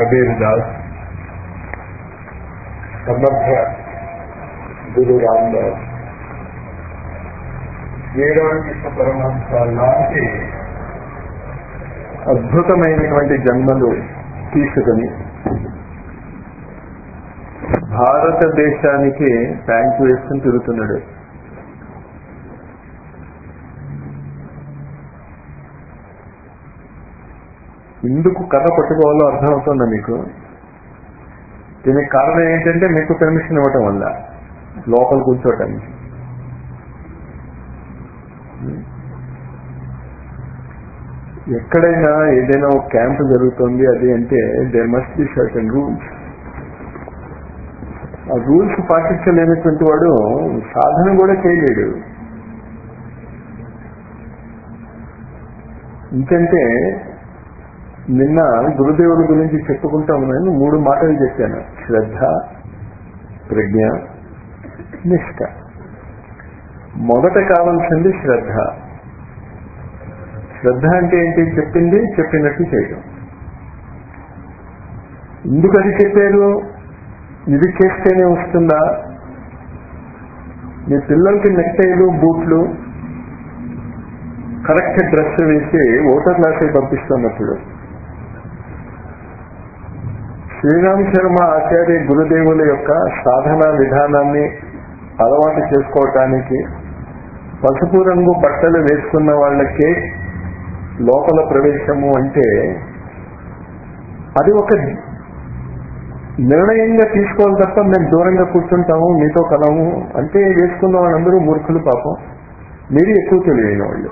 కబీర్ దాస్ సమర్థ గురు రామదాస్ శ్రీరామకృష్ణ పరమహంస లాంటి అద్భుతమైనటువంటి జన్మలు తీసుకుని భారతదేశానికి ట్యాంక్ వేసుకుని తిరుగుతున్నాడు ఎందుకు కర్ర పట్టుకోవాలో అర్థమవుతుందా మీకు దీనికి కారణం ఏంటంటే మీకు పర్మిషన్ ఇవ్వటం వల్ల లోపల కూర్చోటానికి ఎక్కడైనా ఏదైనా ఒక క్యాంప్ జరుగుతుంది అది అంటే there must be certain rules ఆ రూల్స్ పాటించలేనటువంటి వాడు సాధన కూడా చేయలేడు ఇంకంటే నిన్న గురుదేవుల గురించి చెప్పుకుంటా ఉన్నాను మూడు మాటలు చెప్పాను శ్రద్ధ ప్రజ్ఞ నిష్ట మొదట కావాల్సింది శ్రద్ధ శ్రద్ధ అంటే ఏంటి చెప్పింది చెప్పినట్టు చేయడం ఎందుకు అది చెప్పారు ఇది చేస్తేనే వస్తుందా మీ పిల్లలకి నెక్టైలు బూట్లు కరెక్ట్ డ్రెస్ వేసి ఓటర్ క్లాస్కి పంపిస్తున్నప్పుడు శ్రీరామ్ శర్మ ఆచార్య గురుదేవుల యొక్క సాధన విధానాన్ని అలవాటు చేసుకోవటానికి పసుపు రంగు బట్టలు వేసుకున్న వాళ్ళకే లోపల ప్రవేశము అంటే అది ఒక నిర్ణయంగా తీసుకోవాలి తప్ప మేము దూరంగా కూర్చుంటాము మీతో కలము అంటే వేసుకున్న వాళ్ళందరూ మూర్ఖులు పాపం మీరు ఎక్కువ తెలియని వాళ్ళు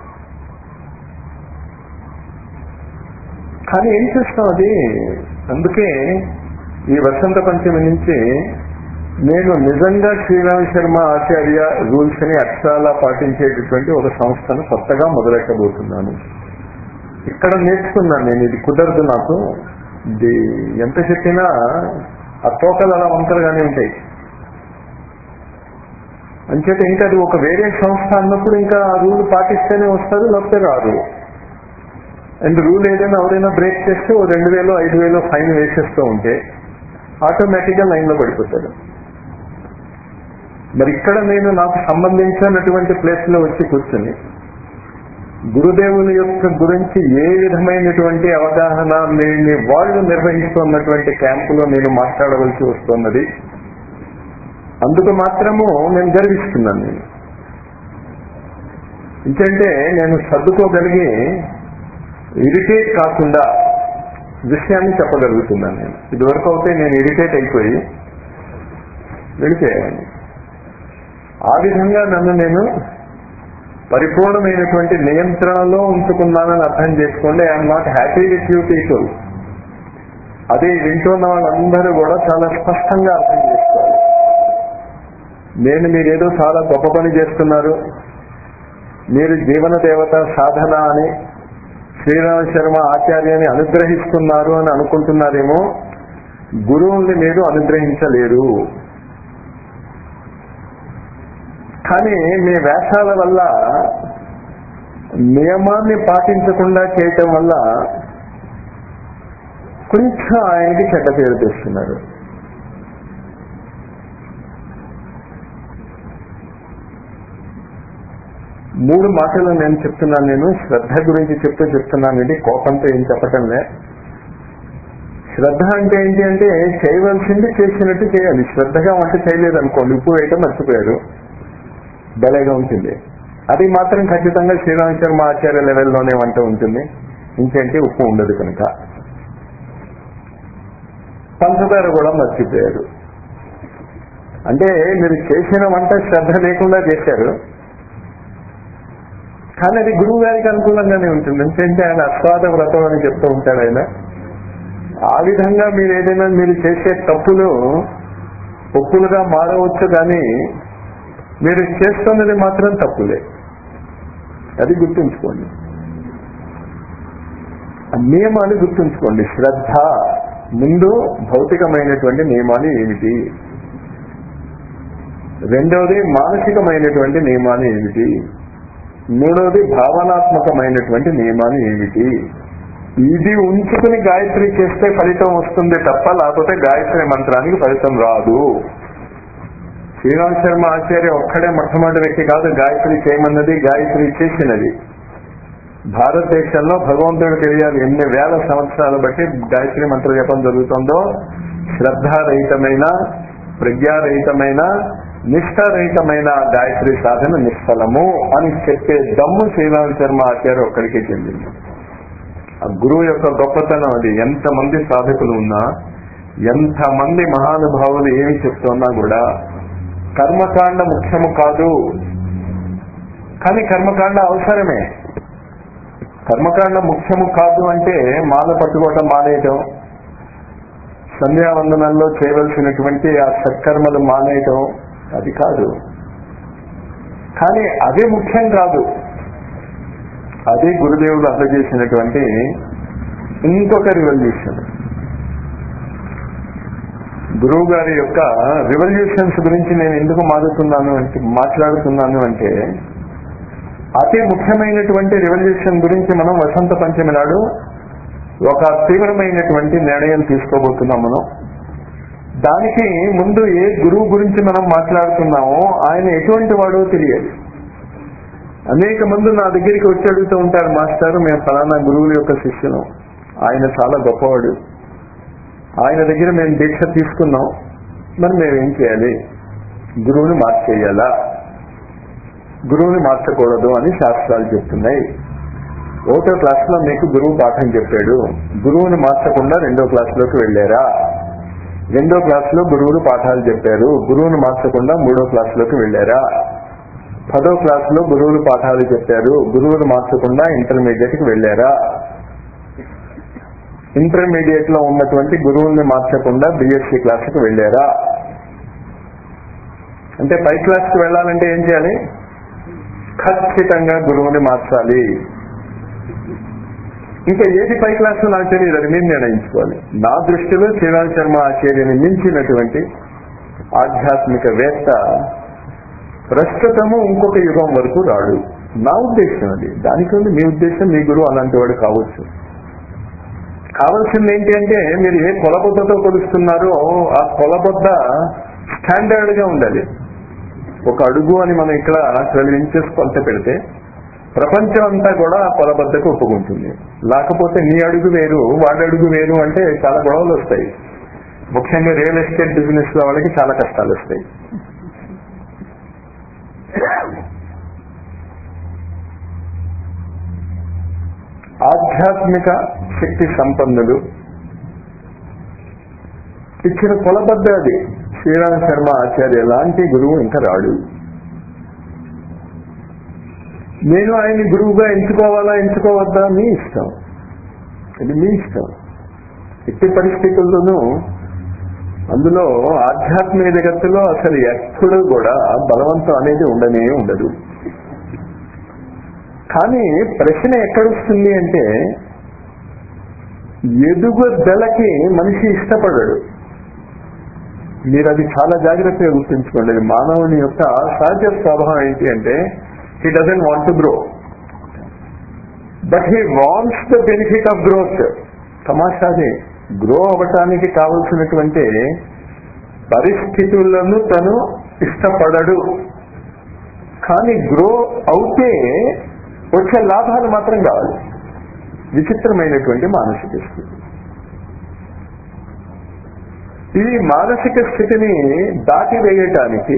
కానీ ఏం చేస్తాం అది అందుకే ఈ వసంత పంచమి నుంచి నేను నిజంగా శ్రీరామ్ శర్మ ఆచార్య రూల్స్ ని అక్షరాలా పాటించేటటువంటి ఒక సంస్థను కొత్తగా మొదలెట్టబోతున్నాను ఇక్కడ నేర్చుకున్నాను నేను ఇది కుదరదు నాకు ఇది ఎంత చెప్పినా ఆ తోకలు అలా వంకరగానే ఉంటాయి అంచేత ఇంకా అది ఒక వేరే సంస్థ అన్నప్పుడు ఇంకా ఆ రూల్ పాటిస్తేనే వస్తారు లేకపోతే రాదు అండ్ రూల్ ఏదైనా ఎవరైనా బ్రేక్ చేస్తే ఓ రెండు వేలు ఐదు వేలు ఫైన్ వేసేస్తూ ఉంటే ఆటోమేటిక్గా లైన్లో పడిపోతాడు మరి ఇక్కడ నేను నాకు సంబంధించినటువంటి ప్లేస్ లో వచ్చి కూర్చుని గురుదేవుల యొక్క గురించి ఏ విధమైనటువంటి అవగాహన లేని వాళ్ళు నిర్వహిస్తున్నటువంటి క్యాంపులో నేను మాట్లాడవలసి వస్తున్నది అందుకు మాత్రము నేను గర్విస్తున్నాను నేను ఎందుకంటే నేను సర్దుకోగలిగి ఇరిటేట్ కాకుండా విషయాన్ని చెప్పగలుగుతున్నాను నేను ఇదివరకు అయితే నేను ఇరిటేట్ అయిపోయి వెళ్ళిపోయాను ఆ విధంగా నన్ను నేను పరిపూర్ణమైనటువంటి నియంత్రణలో ఉంచుకున్నానని అర్థం చేసుకోండి I'm not happy with you people అదే వింటున్న వాళ్ళందరూ కూడా చాలా స్పష్టంగా అర్థం చేసుకోవాలి నేను మీరేదో చాలా గొప్ప పని చేస్తున్నారు మీరు జీవన దేవత సాధన అని శ్రీరామ శర్మ ఆచార్యని అనుగ్రహిస్తున్నారు అని అనుకుంటున్నారేమో గురువుల్ని మీరు అనుగ్రహించలేరు కానీ మీ వేషాల వల్ల నియమాన్ని పాటించకుండా చేయటం వల్ల కొంచెం ఆయనకి చెడ్డ పేరు తెస్తున్నారు మూడు మాటలు నేను చెప్తున్నాను నేను శ్రద్ధ గురించి చెప్తూ చెప్తున్నాను ఇది కోపంతో ఏం చెప్పటంలే శ్రద్ధ అంటే ఏంటి అంటే చేయవలసింది చేసినట్టు చేయాలి శ్రద్ధగా వంట చేయలేదు అనుకోండి ఉప్పు వేయటం మర్చిపోయారు భలేగా ఉంటుంది అది మాత్రం ఖచ్చితంగా శ్రీరామ శర్మ ఆచార్య లెవెల్లోనే వంట ఉంటుంది ఇంకేంటి ఉప్పు ఉండదు కనుక పంచదార కూడా మర్చిపోయారు అంటే మీరు చేసిన వంట శ్రద్ధ లేకుండా చేశారు కానీ అది గురువు గారికి అనుకూలంగానే ఉంటుంది ఎందుకంటే ఆయన అస్వాద వ్రతం అని చెప్తూ ఉంటాడు ఆయన ఆ విధంగా మీరు ఏదైనా మీరు చేసే తప్పులు ఒప్పులుగా మారవచ్చు కానీ మీరు చేస్తున్నది మాత్రం తప్పులే అది గుర్తుంచుకోండి ఆ నియమాలు గుర్తుంచుకోండి శ్రద్ధ ముందు భౌతికమైనటువంటి నియమాలు ఏమిటి రెండవది మానసికమైనటువంటి నియమాలు ఏమిటి మూడవది భావనాత్మకమైనటువంటి నియమాలు ఏమిటి ఇది ఉంచుకుని గాయత్రి చేస్తే ఫలితం వస్తుంది తప్ప లేకపోతే గాయత్రి మంత్రానికి ఫలితం రాదు శ్రీరామ్ శర్మ ఆచార్య ఒక్కడే మొట్టమొదటి వ్యక్తి కాదు గాయత్రి చేయమన్నది గాయత్రి చేసినది భారతదేశంలో భగవంతుడు తెలియాలి ఎన్ని వేల సంవత్సరాలు బట్టి గాయత్రి మంత్ర జపం జరుగుతుందో శ్రద్ధారహితమైన ప్రజ్ఞారహితమైన నిష్ఠారహితమైన గాయత్రి సాధన నిష్ఫలము అని చెప్పే దమ్ము శ్రీరామ్ శర్మ ఆచార్య ఒక్కడికే చెందింది ఆ గురువు యొక్క గొప్పతనం అది ఎంతమంది సాధకులు ఉన్నా ఎంతమంది మహానుభావులు ఏమి చెప్తున్నా కూడా కర్మకాండ ముఖ్యము కాదు కానీ కర్మకాండ అవసరమే కర్మకాండ ముఖ్యము కాదు అంటే మాల పట్టుకోవటం మానేయటం సంధ్యావందనంలో చేయవలసినటువంటి ఆ సత్కర్మలు మానేయటం అది కాదు కానీ అదే ముఖ్యం కాదు అదే గురుదేవుడు అందజేసినటువంటి ఇంకొక రివల్యూషన్ గురువు గారి యొక్క రివల్యూషన్స్ గురించి నేను ఎందుకు మాట్లాడుతున్నాను అంటే మాట్లాడుతున్నాను అంటే అతి ముఖ్యమైనటువంటి రివల్యూషన్ గురించి మనం వసంత పంచమి నాడు ఒక తీవ్రమైనటువంటి నిర్ణయం తీసుకోబోతున్నాం మనం దానికి ముందు ఏ గురువు గురించి మనం మాట్లాడుతున్నామో ఆయన ఎటువంటి వాడో తెలియదు అనేక మంది నా దగ్గరికి వచ్చి అడుగుతూ ఉంటారు మాస్టర్ మేము ఫలానా గురువుల యొక్క శిష్యులం ఆయన చాలా గొప్పవాడు ఆయన దగ్గర మేము దీక్ష తీసుకున్నాం మరి మేము ఏం చేయాలి గురువుని మార్చేయాలా గురువుని మార్చకూడదు అని శాస్త్రాలు చెప్తున్నాయి ఒకటో క్లాస్ లో మీకు గురువు పాఠం చెప్పాడు గురువుని మార్చకుండా రెండో క్లాస్ లోకి వెళ్ళారా రెండో క్లాస్ లో గురువులు పాఠాలు చెప్పారు గురువుని మార్చకుండా మూడో క్లాస్ లోకి వెళ్ళారా పదో క్లాస్ లో గురువులు పాఠాలు చెప్పారు గురువులు మార్చకుండా ఇంటర్మీడియట్ కి వెళ్ళారా ఇంటర్మీడియట్ లో ఉన్నటువంటి గురువుల్ని మార్చకుండా బిఎస్సి క్లాస్ కి వెళ్ళారా అంటే పై క్లాస్ కి వెళ్ళాలంటే ఏం చేయాలి ఖచ్చితంగా గురువుని మార్చాలి ఇంకా ఏది పై క్లాస్ నాకు తెలియదు అది మీరు నిర్ణయించుకోవాలి నా దృష్టిలో శ్రీరామ్ శర్మ ఆచార్యని మించినటువంటి ఆధ్యాత్మిక వేత్త ప్రస్తుతము ఇంకొక యుగం వరకు రాడు నా ఉద్దేశం అది దానికంటే మీ ఉద్దేశం మీ గురువు అలాంటి వాడు కావచ్చు కావాల్సింది ఏంటి అంటే మీరు ఏ కొలబొద్దతో కొలుస్తున్నారో ఆ కొలబొద్ద స్టాండర్డ్ గా ఉండాలి ఒక అడుగు అని మనం ఇక్కడ ట్వెల్వ్ ఇంచెస్ కొలత పెడితే ప్రపంచం అంతా కూడా ఆ కొలబద్దకు ఒప్పుకుంటుంది లేకపోతే నీ అడుగు వేరు వాడి అడుగు వేరు అంటే చాలా గొడవలు వస్తాయి ముఖ్యంగా రియల్ ఎస్టేట్ బిజినెస్ లో వాళ్ళకి చాలా కష్టాలు వస్తాయి ఆధ్యాత్మిక శక్తి సంపన్నులు ఇచ్చిన కొలబద్ద అది శ్రీరామ శర్మ ఆచార్య లాంటి గురువు ఇంకా రాడు నేను ఆయన్ని గురువుగా ఎంచుకోవాలా ఎంచుకోవద్దా మీ ఇష్టం అది మీ ఇష్టం ఎట్టి పరిస్థితుల్లోనూ అందులో ఆధ్యాత్మిక జగత్తులో అసలు ఎప్పుడు కూడా బలవంతం అనేది ఉండనే ఉండదు కానీ ప్రశ్న ఎక్కడొస్తుంది అంటే ఎదుగుదలకి మనిషి ఇష్టపడడు మీరు అది చాలా జాగ్రత్తగా గుర్తుంచుకోండి అది మానవుని యొక్క సహజ స్వభావం ఏంటి అంటే he doesn't want to grow but he wants the benefit of growth తమాషాది గ్రో అవ్వటానికి కావలసినటువంటి పరిస్థితులను తను ఇష్టపడడు కానీ గ్రో అవుతే వచ్చే లాభాలు మాత్రం కావాలి విచిత్రమైనటువంటి మానసిక స్థితి ఈ మానసిక స్థితిని దాటివేయటానికి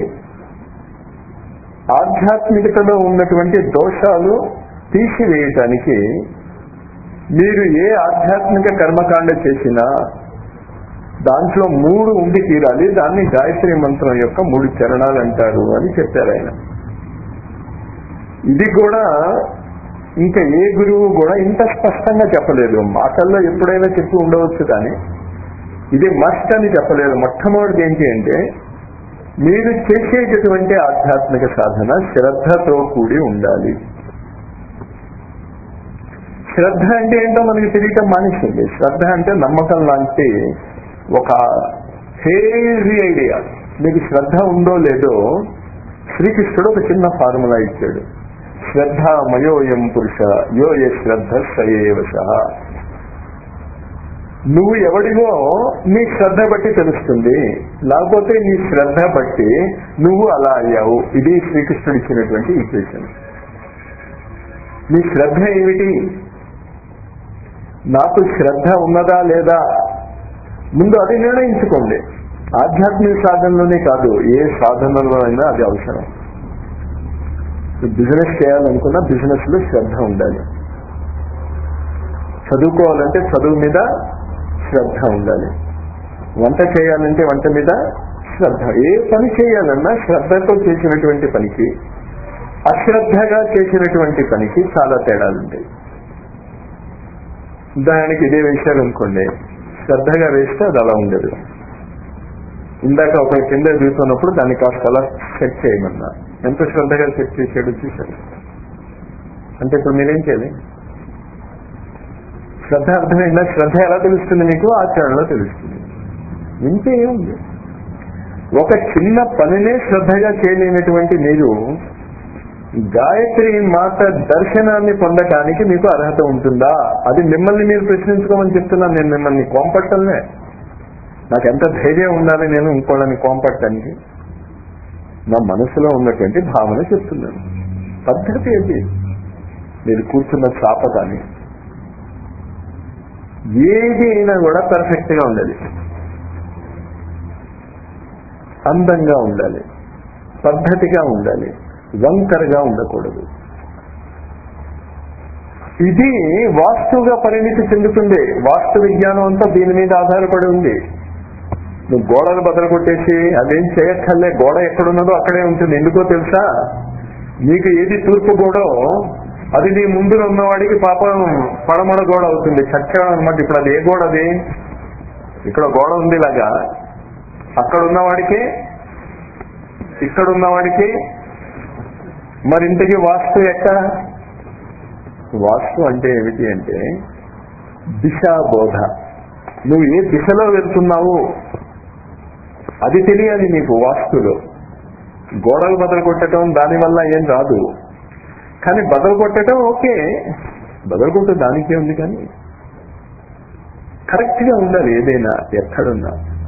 ఆధ్యాత్మికతలో ఉన్నటువంటి దోషాలు తీసివేయటానికి మీరు ఏ ఆధ్యాత్మిక కర్మకాండ చేసినా దాంట్లో మూడు ఉండి తీరాలి దాన్ని గాయత్రి మంత్రం యొక్క మూడు చరణాలు అంటారు అని చెప్పారు ఆయన ఇది కూడా ఇంకా ఏ గురువు కూడా ఇంత స్పష్టంగా చెప్పలేదు మాటల్లో ఎప్పుడైనా చెప్పి ఉండవచ్చు కానీ ఇది మస్ట్ అని చెప్పలేదు మొట్టమొదటిది ఏంటి అంటే మీరు చేసేటటువంటి ఆధ్యాత్మిక సాధన శ్రద్ధతో కూడి ఉండాలి శ్రద్ధ అంటే ఏంటో మనకి తెలియటం మానేసింది శ్రద్ధ అంటే నమ్మకం లాంటి ఒక హేజీ ఐడియా మీకు శ్రద్ధ ఉందో లేదో శ్రీకృష్ణుడు ఒక చిన్న ఫార్ములా ఇచ్చాడు శ్రద్ధ మయోయం పురుష యో ఏ శ్రద్ధ సయేవశ నువ్వు ఎవడివో నీ శ్రద్ధ బట్టి తెలుస్తుంది లేకపోతే నీ శ్రద్ధ బట్టి నువ్వు అలా అయ్యావు ఇది శ్రీకృష్ణుడు ఇచ్చినటువంటి ఈక్వేషన్ నీ శ్రద్ధ ఏమిటి నాకు శ్రద్ధ ఉన్నదా లేదా ముందు అది నిర్ణయించుకోండి ఆధ్యాత్మిక సాధనలోనే కాదు ఏ సాధనలో అయినా అది అవసరం బిజినెస్ చేయాలనుకున్నా బిజినెస్ లో శ్రద్ధ ఉండాలి చదువుకోవాలంటే చదువు మీద శ్రద్ధ ఉండాలి వంట చేయాలంటే వంట మీద శ్రద్ధ ఏ పని చేయాలన్నా శ్రద్ధతో చేసినటువంటి పనికి అశ్రద్ధగా చేసినటువంటి పనికి చాలా తేడాలు ఉంటాయి దానికి ఇదే వేశారు అనుకోండి శ్రద్ధగా వేస్తే అది అలా ఉండదు ఇందాక ఒక కింద దిగుతున్నప్పుడు దాన్ని కాస్త అలా సెట్ చేయమన్నా ఎంత శ్రద్ధగా సెట్ చేసాడు చూశారు అంటే ఇప్పుడు మీరేం చేయాలి శ్రద్ధ అర్థమైందా శ్రద్ధ ఎలా తెలుస్తుంది మీకు ఆచరణలో తెలుస్తుంది ఇంతే ఏముంది ఒక చిన్న పనినే శ్రద్ధగా చేయలేనటువంటి మీరు గాయత్రి మాత దర్శనాన్ని పొందటానికి మీకు అర్హత ఉంటుందా అది మిమ్మల్ని మీరు ప్రశ్నించుకోమని చెప్తున్నాను నేను మిమ్మల్ని కోంపట్టలనే నాకు ఎంత ధైర్యం ఉండాలి నేను ఇంకోళ్ళని కోంపట్టడానికి నా మనసులో ఉన్నటువంటి భావన చెప్తున్నాను పద్ధతి అది మీరు కూర్చున్న చాప కానీ ఏది అయినా కూడా పర్ఫెక్ట్ గా ఉండాలి అందంగా ఉండాలి పద్ధతిగా ఉండాలి వంకరగా ఉండకూడదు ఇది వాస్తుగా పరిణితి చెందుతుంది వాస్తు విజ్ఞానం అంతా దీని మీద ఆధారపడి ఉంది నువ్వు గోడలు బదలు కొట్టేసి అదేం చేయక్కర్లే గోడ ఎక్కడున్నదో అక్కడే ఉంటుంది ఎందుకో తెలుసా నీకు ఏది తూర్పు గోడో అది నీ ముందు ఉన్నవాడికి పాపం పడమడ గోడ అవుతుంది చక్కగా అనమాట ఇప్పుడు అది ఏ గోడ అది ఇక్కడ గోడ ఉంది ఇలాగా అక్కడ ఉన్నవాడికి ఇక్కడ ఉన్నవాడికి మరి ఇంతకీ వాస్తు ఎక్కడ వాస్తు అంటే ఏమిటి అంటే దిశాబోధ నువ్వు ఏ దిశలో వెళ్తున్నావు అది తెలియాలి నీకు వాస్తులో గోడలు బదలు కొట్టడం దానివల్ల ఏం రాదు కానీ బదలు కొట్టడం ఓకే బదలు కొట్ట దానికే ఉంది కానీ కరెక్ట్ గా ఉండాలి ఏదైనా ఎక్కడున్నా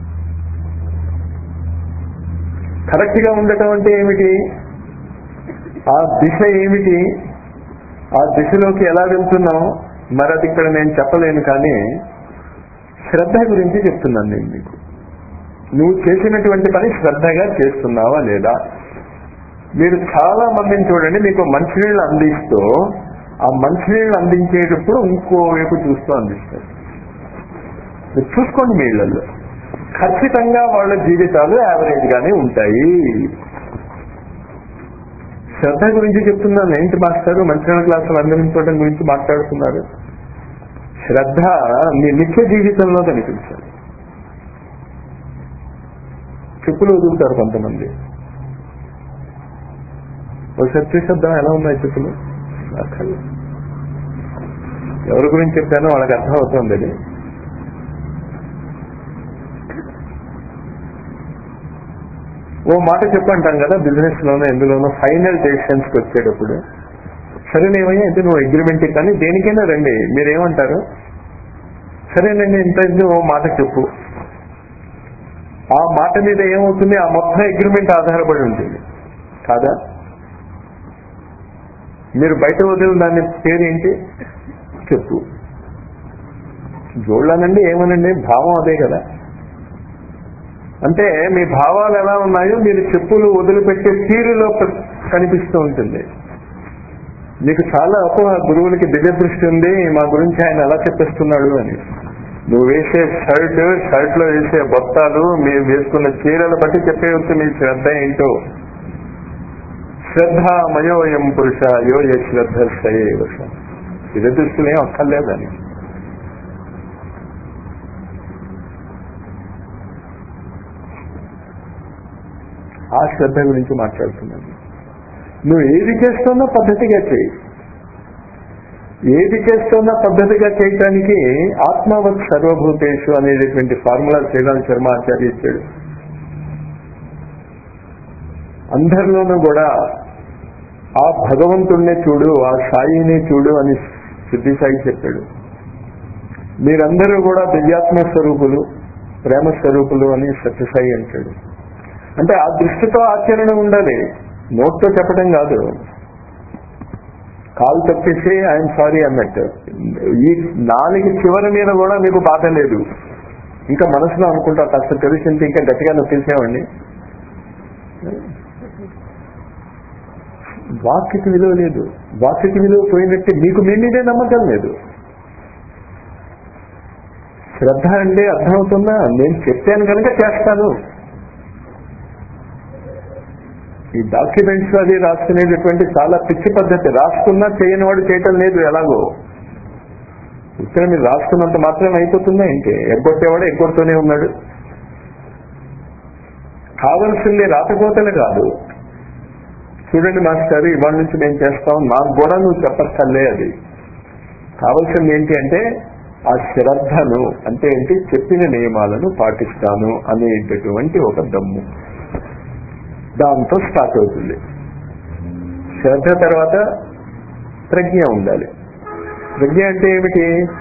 కరెక్ట్ గా ఉండటం అంటే ఏమిటి ఆ దిశ ఏమిటి ఆ దిశలోకి ఎలా వెళ్తున్నాం మరి అది ఇక్కడ నేను చెప్పలేను కానీ శ్రద్ధ గురించి చెప్తున్నాను నేను మీకు నువ్వు చేసినటువంటి పని శ్రద్ధగా చేస్తున్నావా లేదా మీరు చాలా మందిని చూడండి మీకు మంచినీళ్ళు అందిస్తూ ఆ మంచినీళ్ళు అందించేటప్పుడు ఇంకో వైపు చూస్తూ అందిస్తారు మీరు చూసుకోండి మీ ఇళ్లలో ఖచ్చితంగా వాళ్ళ జీవితాలు యావరేజ్ గానే ఉంటాయి శ్రద్ధ గురించి చెప్తున్నాను ఏంటి మాస్టారు మంచినీళ్ళ క్లాసులు అందించడం గురించి మాట్లాడుతున్నారు శ్రద్ధ మీ నిత్య జీవితంలో కనిపించాలి చెప్పులు వదులుతారు కొంతమంది ఒకసారి చూసేద్దాం ఎలా ఉన్నాయి చెప్పులు అక్కర్లేదు. ఎవరి గురించి చెప్పానో వాళ్ళకి అర్థం అవుతుంది అది ఓ మాట చెప్పంటాం కదా బిజినెస్ లోనో ఎందులోనో ఫైనల్ డెసిషన్స్ కి వచ్చేటప్పుడు సరేనేమయ్యా అయితే నువ్వు అగ్రిమెంట్ కానీ దేనికైనా రండి మీరేమంటారు సరేనండి ఇంత ఇంత ఓ మాట చెప్పు ఆ మాట మీద ఏమవుతుంది ఆ మొత్తం అగ్రిమెంట్ ఆధారపడి ఉంటుంది కాదా మీరు బయట వదిలిన దాని పేరు ఏంటి చెప్పు జోళ్ళనండి ఏమనండి భావం అదే కదా అంటే మీ భావాలు ఎలా ఉన్నాయో మీరు చెప్పులు వదిలిపెట్టే తీరులో ప్ర- కనిపిస్తూ ఉంటుంది మీకు చాలా అపోహ గురువులకి దివ్య దృష్టి ఉంది మా గురించి ఆయన ఎలా చెప్పేస్తున్నాడు అని నువ్వు వేసే షర్ట్ షర్ట్ లో వేసే బొత్తాలు మీరు వేసుకున్న చీరలు బట్టి చెప్పేయచ్చు మీ శ్రద్ధ ఏంటో శ్రద్ధ మయోయం పురుష యో ఏ శ్రద్ధ సయేవస దివ్య దృష్టిలో ఏం అక్కర్లేదని ఆ శ్రద్ధ గురించి మాట్లాడుతున్నాను నువ్వు ఏది చేస్తున్నా పద్ధతిగా చేయి ఏది చేస్తున్నా పద్ధతిగా చేయటానికి ఆత్మవత్ సర్వభూతేషు అనేటటువంటి ఫార్ములా శ్రీరామ్ శర్మ ఆచార్య ఇచ్చాడు అందరిలోనూ కూడా ఆ భగవంతుణ్ణే చూడు ఆ సాయిని చూడు అని సిద్ధి సాయి చెప్పాడు మీరందరూ కూడా దివ్యాత్మ స్వరూపులు ప్రేమ స్వరూపులు అని సత్యసాయి అంటాడు అంటే ఆ దృష్టితో ఆచరణ ఉండాలి నోట్తో చెప్పడం కాదు కాలు తప్పేసి ఐఎమ్ సారీ అన్నట్టు ఈ నాలుగు చివరి మీద కూడా మీకు బాధ లేదు ఇంకా మనసులో అనుకుంటా కాస్త తెలిసింటే ఇంకా గట్టిగా నొప్పించేవాడిని వాక్యకి విలువ లేదు వాక్యకి విలువ పోయినట్టే మీకు మీ మీదే నమ్మకం లేదు శ్రద్ధ అంటే అర్థమవుతుందా నేను చెప్పాను కనుక చేస్తాను ఈ డాక్యుమెంట్స్ అది రాసుకునేటటువంటి చాలా పిచ్చి పద్ధతి రాసుకున్నా చేయని వాడు చేయటం లేదు ఎలాగో ఇక్కడ మీరు రాసుకున్నంత మాత్రం అయిపోతుందా ఏంటి ఎగ్గొట్టేవాడు ఎగ్గొడుతూనే ఉన్నాడు కావలసింది రాతకోతలే కాదు చూడండి మాస్టర్ ఇవాళ నుంచి మేము చేస్తాం నాకు కూడా నువ్వు చెప్పక్కర్లే అది కావలసింది ఏంటి అంటే ఆ శ్రద్ధను అంటే ఏంటి చెప్పిన నియమాలను పాటిస్తాను అనేటటువంటి ఒక దమ్ము దాంతో స్టార్ట్ అవుతుంది శ్రద్ధ తర్వాత ప్రజ్ఞ ఉండాలి ప్రజ్ఞ అంటే ఏమిటి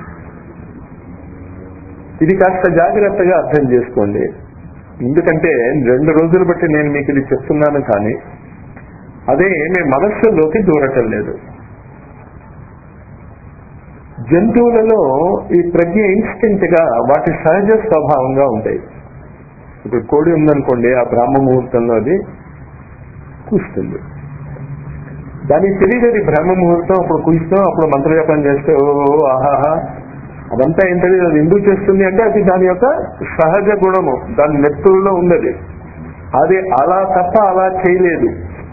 ఇది కాస్త జాగ్రత్తగా అర్థం చేసుకోండి ఎందుకంటే రెండు రోజులు బట్టి నేను మీకు ఇది చెప్తున్నాను కానీ అదే మీ మనస్సులోకి దూరటం లేదు జంతువులలో ఈ ప్రజ్ఞ ఇన్స్టెంట్ గా వాటి సహజ స్వభావంగా ఉంటాయి ఇప్పుడు కోడి ఉందనుకోండి ఆ బ్రాహ్మ ముహూర్తంలో అది కూస్తుంది దానికి తెలియదు అది బ్రహ్మ ముహూర్తం అప్పుడు కూస్తాం అప్పుడు మంత్రజపం చేస్తే ఓ ఆహాహా అదంతా ఏం తెలియదు అది ఎందుకు చేస్తుంది అంటే అది దాని యొక్క సహజ గుణము దాని నెత్తుల్లో ఉన్నది అది అలా తప్ప అలా చేయలేదు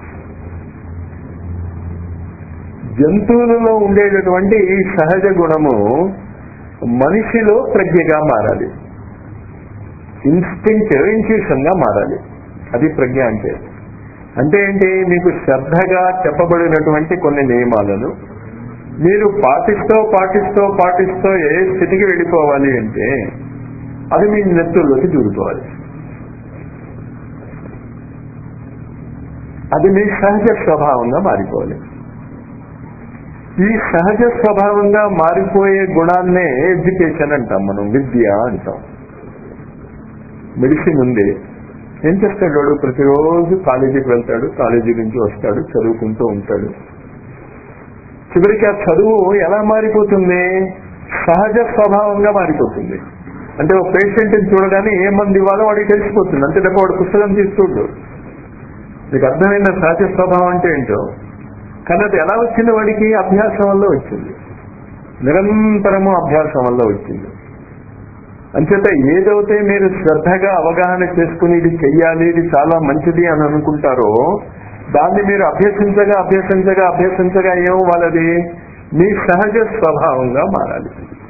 జంతువులలో ఉండేటటువంటి ఈ సహజ గుణము మనిషిలో ప్రజ్ఞగా మారాలి ఇన్స్టింక్ట్ ఇన్స్టిట్యూషన్ గా మారాలి అది ప్రజ్ఞ అంటే అంటే ఏంటి మీకు శ్రద్ధగా చెప్పబడినటువంటి కొన్ని నియమాలను మీరు పాటిస్తూ పాటిస్తూ పాటిస్తూ ఏ స్థితికి వెళ్ళిపోవాలి అంటే అది మీ నెత్తుల్లోకి దూరిపోవాలి అది మీ సహజ స్వభావంగా మారిపోవాలి ఈ సహజ స్వభావంగా మారిపోయే గుణాన్నే ఎడ్యుకేషన్ అంటాం మనం విద్య అంటాం మెడిసిన్ ఉంది ఏం చేస్తాడు వాడు ప్రతిరోజు కాలేజీకి వెళ్తాడు కాలేజీ నుంచి వస్తాడు చదువుకుంటూ ఉంటాడు చివరికి ఆ చదువు ఎలా మారిపోతుంది సహజ స్వభావంగా మారిపోతుంది అంటే ఒక పేషెంట్ చూడగానే ఏ మంది ఇవ్వాలో వాడికి తెలిసిపోతుంది అంతే తప్ప వాడు పుస్తకం తీసుకోడు మీకు అర్థమైన సహజ స్వభావం అంటే ఏంటో కానీ అది ఎలా వచ్చింది వాడికి అభ్యాసం వల్ల వచ్చింది నిరంతరము అభ్యాసం వల్ల వచ్చింది అంచేత ఏదైతే మీరు శ్రద్ధగా అవగాహన చేసుకుని ఇది చెయ్యాలి ఇది చాలా మంచిది అని అనుకుంటారో దాన్ని మీరు అభ్యసించగా అభ్యసించగా అభ్యసించగా ఏమో వాళ్ళది మీ సహజ స్వభావంగా మారాలి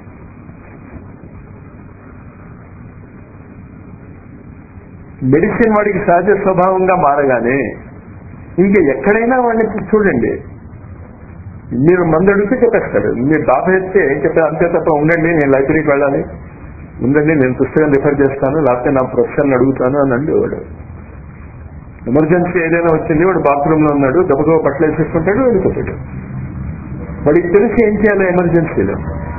మెడిసిన్ వాడికి సహజ స్వభావంగా మారగానే ఇంకా ఎక్కడైనా వాడిని చూడండి మీరు మందు అడిగితే చెప్పేస్తారు మీరు డాక్టర్ చెప్తే చెప్పే అంతే తప్ప ఉండండి నేను లైబ్రరీకి వెళ్ళాలి ఉండండి నేను పుస్తకం రిఫర్ చేస్తాను లేకపోతే నా ప్రొఫెసర్ని అడుగుతాను అని అండి వాడు ఎమర్జెన్సీ ఏదైనా వచ్చింది వాడు బాత్రూమ్ లో ఉన్నాడు గబగబ బట్టలు వేసేసుకుంటాడు వెళ్ళిపోతాడు వాడికి తెలిసి ఏం చేయాలి ఎమర్జెన్సీలో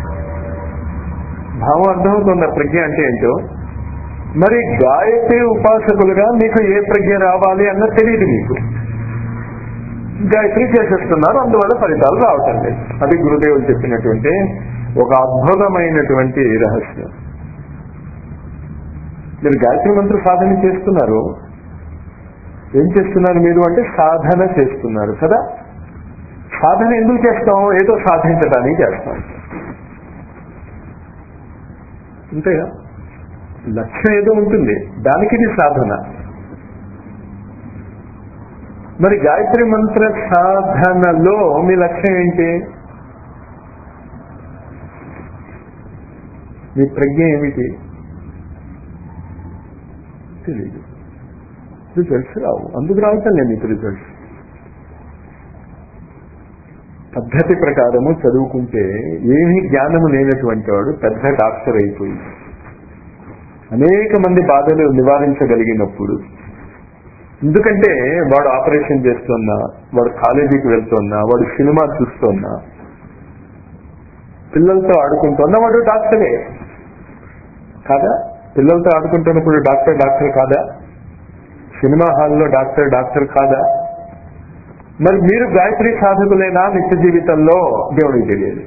భావం అర్థమవుతుంది ఆ ప్రజ్ఞ అంటే ఏంటో మరి గాయత్రి ఉపాసకులుగా మీకు ఏ ప్రజ్ఞ రావాలి అన్నది తెలియదు మీకు గాయత్రి చేసేస్తున్నారు అందువల్ల ఫలితాలు రావటం లేదు అది గురుదేవులు చెప్పినటువంటి ఒక అద్భుతమైనటువంటి రహస్యం మీరు గాయత్రి మంత్ర సాధన చేస్తున్నారు ఏం చేస్తున్నారు మీరు అంటే సాధన చేస్తున్నారు కదా సాధన ఎందుకు చేస్తాం ఏదో సాధించడానికి చేస్తాం అంతేగా లక్ష్యం ఏదో ఉంటుంది దానికి ఇది సాధన మరి గాయత్రి మంత్ర సాధనలో మీ లక్ష్యం ఏంటి మీ ప్రజ్ఞ ఏమిటి తెలియదు రిజల్ట్స్ రావు అందుకు రావటం లేదు మీకు రిజల్ట్స్ పద్ధతి ప్రకారము చదువుకుంటే ఏమీ జ్ఞానము లేనటువంటి వాడు పెద్ద డాక్టర్ అయిపోయి అనేక మంది బాధలు నివారించగలిగినప్పుడు ఎందుకంటే వాడు ఆపరేషన్ చేస్తున్నా వాడు కాలేజీకి వెళ్తున్నా వాడు సినిమా చూస్తున్నా పిల్లలతో ఆడుకుంటున్నవాడు డాక్టరే కాదా పిల్లలతో ఆడుకుంటున్నప్పుడు డాక్టర్ డాక్టర్ కాదా సినిమా హాల్లో డాక్టర్ డాక్టర్ కాదా మరి మీరు గాయత్రి సాధకులేనా నిత్య జీవితంలో దేవుడికి తెలియదు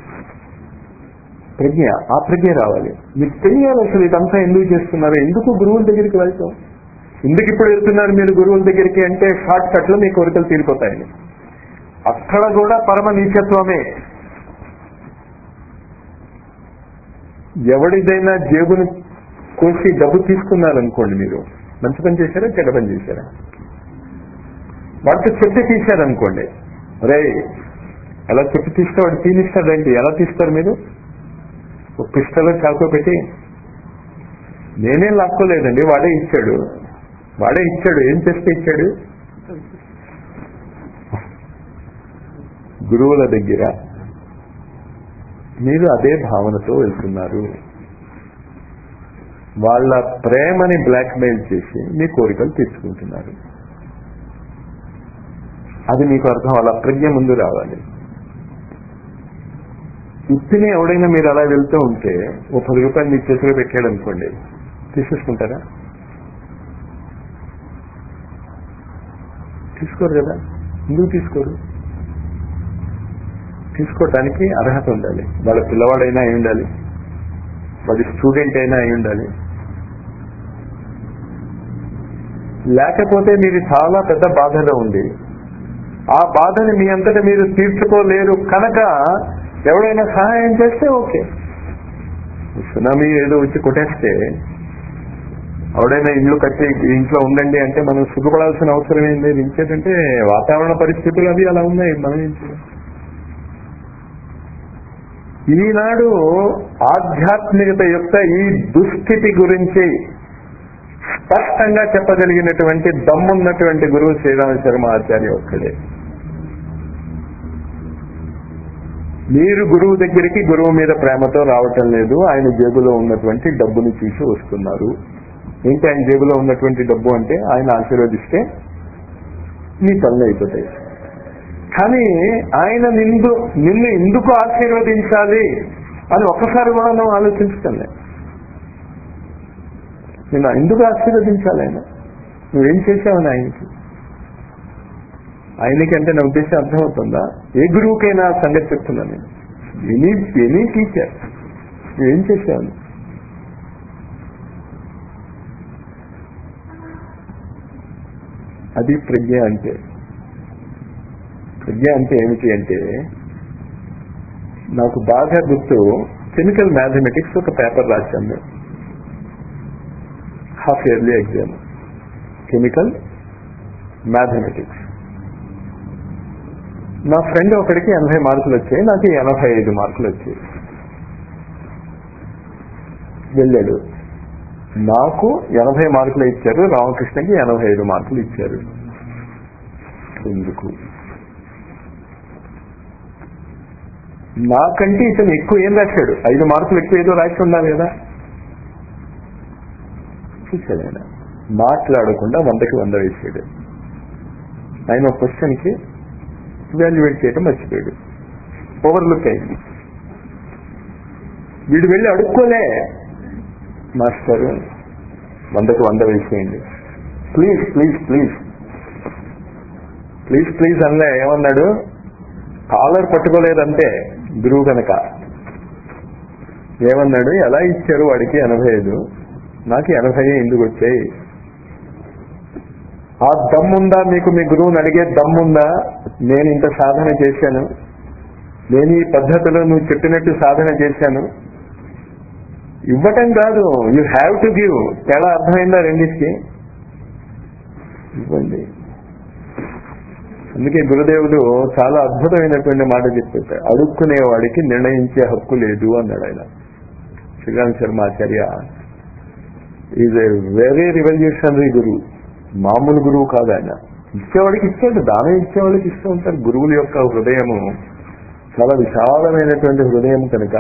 ప్రజ్ఞ ఆ ప్రజ్ఞ రావాలి మీకు తెలియాలి అసలు ఇదంతా ఎందుకు చేస్తున్నారు ఎందుకు గురువుల దగ్గరికి వెళ్తాం ఎందుకు ఇప్పుడు వెళ్తున్నారు మీరు గురువుల దగ్గరికి అంటే షార్ట్ కట్ లో మీ కోరికలు తీరిపోతాయని అక్కడ కూడా పరమ నీచత్వమే ఎవడిదైనా జేబును కోసి డబ్బు తీసుకున్నారనుకోండి మీరు మంచి పని చేశారా చెడ్డ పని చేశారా వాడితో చెప్పి తీశారనుకోండి రే ఎలా చెప్పి తీస్తే వాడు తీనిస్తాడండి ఎలా తీస్తారు మీరు ఒక పిస్టల్ చాకో పెట్టి నేనేం లాక్కోలేదండి వాడే ఇచ్చాడు వాడే ఇచ్చాడు ఏం చేస్తే ఇచ్చాడు గురువుల దగ్గర మీరు అదే భావనతో వెళ్తున్నారు వాళ్ళ ప్రేమని బ్లాక్మెయిల్ చేసి మీ కోరికలు తీర్చుకుంటున్నారు అది మీకు అర్థం అలా ప్రజ్ఞ ముందు రావాలి ఉత్తిని ఎవడైనా మీరు అలా వెళ్తూ ఉంటే ఓ పది రూపాయలు మీ చేతిలో పెట్టాడు అనుకోండి తీసేసుకుంటారా తీసుకోరు కదా ఎందుకు తీసుకోరు తీసుకోవటానికి అర్హత ఉండాలి వాళ్ళ పిల్లవాడైనా అయి ఉండాలి వాడి స్టూడెంట్ అయినా అయి ఉండాలి లేకపోతే మీరు చాలా పెద్ద బాధలో ఉంది ఆ బాధని మీ అంతటా మీరు తీర్చుకోలేరు కనుక ఎవడైనా సహాయం చేస్తే ఓకే సునామీ ఏదో వచ్చి కొట్టేస్తే ఎవడైనా ఇల్లు కట్టి ఇంట్లో ఉండండి అంటే మనం సిగ్గుపడాల్సిన అవసరం ఏం లేదు ఇంకేంటంటే వాతావరణ పరిస్థితులు అవి అలా ఉన్నాయి మనం ఏం చేయాలి ఈనాడు ఆధ్యాత్మికత యొక్క ఈ దుస్థితి గురించి స్పష్టంగా చెప్పగలిగినటువంటి దమ్మున్నటువంటి గురువు శ్రీరామ శర్మ ఆచార్య ఒక్కడే మీరు గురువు దగ్గరికి గురువు మీద ప్రేమతో రావటం లేదు ఆయన జేబులో ఉన్నటువంటి డబ్బుని తీసి వస్తున్నారు ఏంటి ఆయన జేబులో ఉన్నటువంటి డబ్బు అంటే ఆయన ఆశీర్వదిస్తే మీ పనులు అయిపోతాయి కానీ ఆయన నిందు నిన్ను ఎందుకు ఆశీర్వదించాలి అని ఒక్కసారి కూడా నువ్వు ఆలోచించకండి నిన్ను ఎందుకు ఆశీర్వదించాలి ఆయన నువ్వేం చేశావని ఆయనకి ఆయనకి అంటే నా ఉద్దేశం అర్థమవుతుందా ఏ గురువుకైనా ఆ సంగతి చెప్తున్నా నేను ఎనీ ఎనీ టీచర్ నువ్వేం చేశావు అది ప్రజ్ఞ అంటే ప్రజ్ఞ అంటే ఏమిటి అంటే నాకు బాగా గుర్తు కెమికల్ మ్యాథమెటిక్స్ ఒక పేపర్ రాశాను నేను half yearly exam chemical mathematics నా ఫ్రెండ్ ఒకడికి ఎనభై మార్కులు వచ్చాయి నాకు ఎనభై ఐదు మార్కులు వచ్చాయి వెళ్ళాడు నాకు ఎనభై మార్కులు ఇచ్చారు రామకృష్ణకి ఎనభై ఐదు మార్కులు ఇచ్చారు ఎందుకు నాకంటే ఇతను ఎక్కువ ఏం రాశాడు ఐదు మార్కులు ఎక్కువ ఏదో రాసి ఉండాలి కదా చూశాడు ఆయన మాట్లాడకుండా వందకి వంద వేసాడు ఆయన ఒక క్వశ్చన్కి వాల్యుయేట్ చేయడం మర్చిపోయాడు ఓవర్లుక్ అయింది వీడు వెళ్ళి అడుక్కోలే మాస్టర్ వందకు వంద వేసేయండి please please please please please అన్న ఏమన్నాడు కాలర్ పట్టుకోలేదంటే గురువు కనుక ఏమన్నాడు ఎలా ఇచ్చారు వాడికి ఎనభై ఐదు నాకు ఎనభై ఎందుకు వచ్చాయి ఆ దమ్ముందా మీకు మీ గురువుని అడిగే దమ్ముందా నేను ఇంత సాధన చేశాను నేను ఈ పద్ధతిలో నువ్వు చెప్పినట్టు సాధన చేశాను ఇవ్వటం కాదు యూ హ్యావ్ టు గివ్ తేడా అర్థమైందా రెండింటికి ఇవ్వండి అందుకే గురుదేవుడు చాలా అద్భుతమైనటువంటి మాట చెప్పారు అడుక్కునేవాడికి నిర్ణయించే హక్కు లేదు అన్నాడు ఆయన Shriram Sharma Acharya is a very revolutionary గురువు మామూలు గురువు కాదు ఆయన ఇచ్చేవాడికి ఇచ్చాడు దానం ఇచ్చేవాడికి ఇస్తూ ఉంటారు గురువుల యొక్క హృదయము చాలా విశాలమైనటువంటి హృదయం కనుక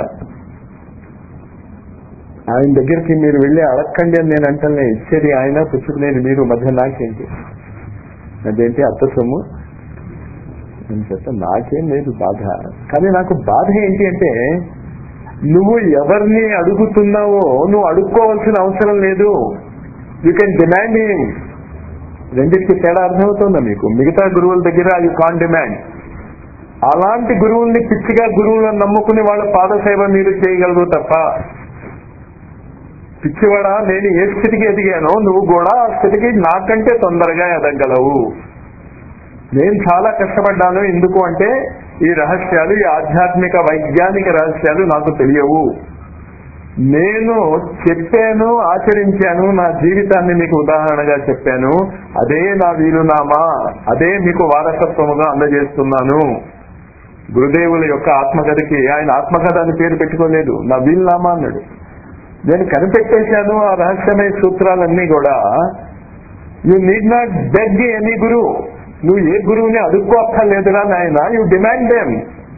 ఆయన దగ్గరికి మీరు వెళ్ళి అడక్కండి అని నేను అంటానే ఇచ్చేది ఆయన పుచ్చుకునేది మీరు మధ్య నాకేంటి అదేంటి అత్త సొమ్ము అని చెప్తా నాకేం లేదు బాధ కానీ నాకు బాధ ఏంటి అంటే నువ్వు ఎవరిని అడుగుతున్నావో నువ్వు అడుక్కోవాల్సిన అవసరం లేదు యూ కెన్ డిమాండ్ హిమ్ రెండింటికి తేడా అర్థమవుతుందా మీకు మిగతా గురువుల దగ్గర యూ కాన్ డిమాండ్ అలాంటి గురువుల్ని పిచ్చిగా గురువులను నమ్ముకుని వాళ్ళ పాదసేవ మీరు చేయగలరు తప్ప పిచ్చివాడా నేను ఏ స్థితికి ఎదిగానో నువ్వు కూడా ఆ స్థితికి నాకంటే తొందరగా ఎదగలవు నేను చాలా కష్టపడ్డాను ఎందుకు అంటే ఈ రహస్యాలు ఈ ఆధ్యాత్మిక వైజ్ఞానిక రహస్యాలు నాకు తెలియవు నేను చెప్పాను ఆచరించాను నా జీవితాన్ని మీకు ఉదాహరణగా చెప్పాను అదే నా వీలునామా అదే మీకు వారసత్వముగా అందజేస్తున్నాను గురుదేవుల యొక్క ఆత్మకథకి ఆయన ఆత్మకథ అని పేరు పెట్టుకోలేదు నా వీలునామా అన్నాడు నేను కనిపెట్టేశాను ఆ రహస్యమయ సూత్రాలన్నీ కూడా you need not beg any గురువు నువ్వు ఏ గురువుని అడుక్కోక్కర్లేదురా నాయన యు డిమాండ్ దేమ్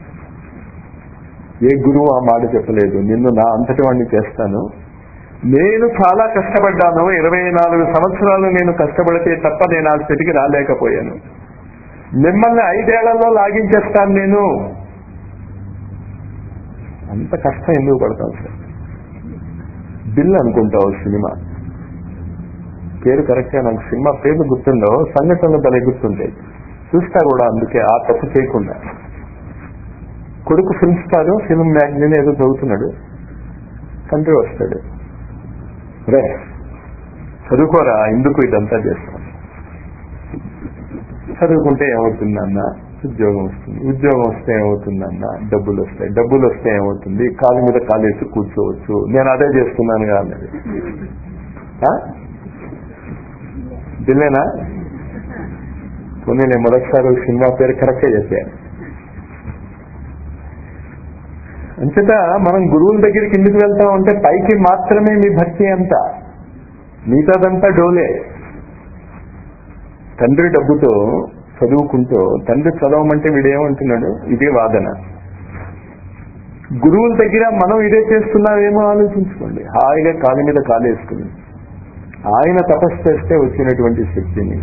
ఏ గురువు ఆ మాట చెప్పలేదు నిన్ను నా అంతటి వాడిని చేస్తాను నేను చాలా కష్టపడ్డాను ఇరవై నాలుగు సంవత్సరాలు నేను కష్టపడితే తప్ప నేను ఆ స్థితికి రాలేకపోయాను మిమ్మల్ని ఐదేళ్లలో లాగించేస్తాను నేను అంత కష్టం ఎందుకు పడతాను సార్ బిల్ అనుకుంటావు సినిమా పేరు కరెక్ట్గా నాకు సినిమా పేరు గుర్తుండవు సంఘటనలు భలే గుర్తుంటాయి చూస్తా కూడా అందుకే ఆ తప్పు చేయకుండా కొడుకు ఫిల్మ్ స్టార్ ఫిల్మ్ మ్యాగజైన్ ఏదో చదువుతున్నాడు తండ్రి వస్తాడు రే చదువుకోరా ఎందుకు ఇదంతా చేస్తాం చదువుకుంటే ఏమవుతుందన్న ఉద్యోగం వస్తుంది ఉద్యోగం వస్తే ఏమవుతుందన్న డబ్బులు వస్తాయి డబ్బులు వస్తే ఏమవుతుంది కాలు మీద కాలు వేసి కూర్చోవచ్చు నేను అదే చేస్తున్నాను అన్నది దిల్లేనా పోనీ నేను మొదటిసారి సినిమా పేరు కరెక్టే చెప్పాను అంచేత మనం గురువుల దగ్గరికి ఎందుకు వెళ్తాం అంటే పైకి మాత్రమే మీ భక్తి అంతా మిగతాదంతా డోలే తండ్రి డబ్బుతో చదువుకుంటూ తండ్రి చదవమంటే వీడేమంటున్నాడు ఇదే వాదన గురువుల దగ్గర మనం ఇదే చేస్తున్నామేమో ఆలోచించుకోండి హాయిగా కాలు మీద కాలు వేసుకుని ఆయన తపస్సు చేస్తే వచ్చినటువంటి శక్తిని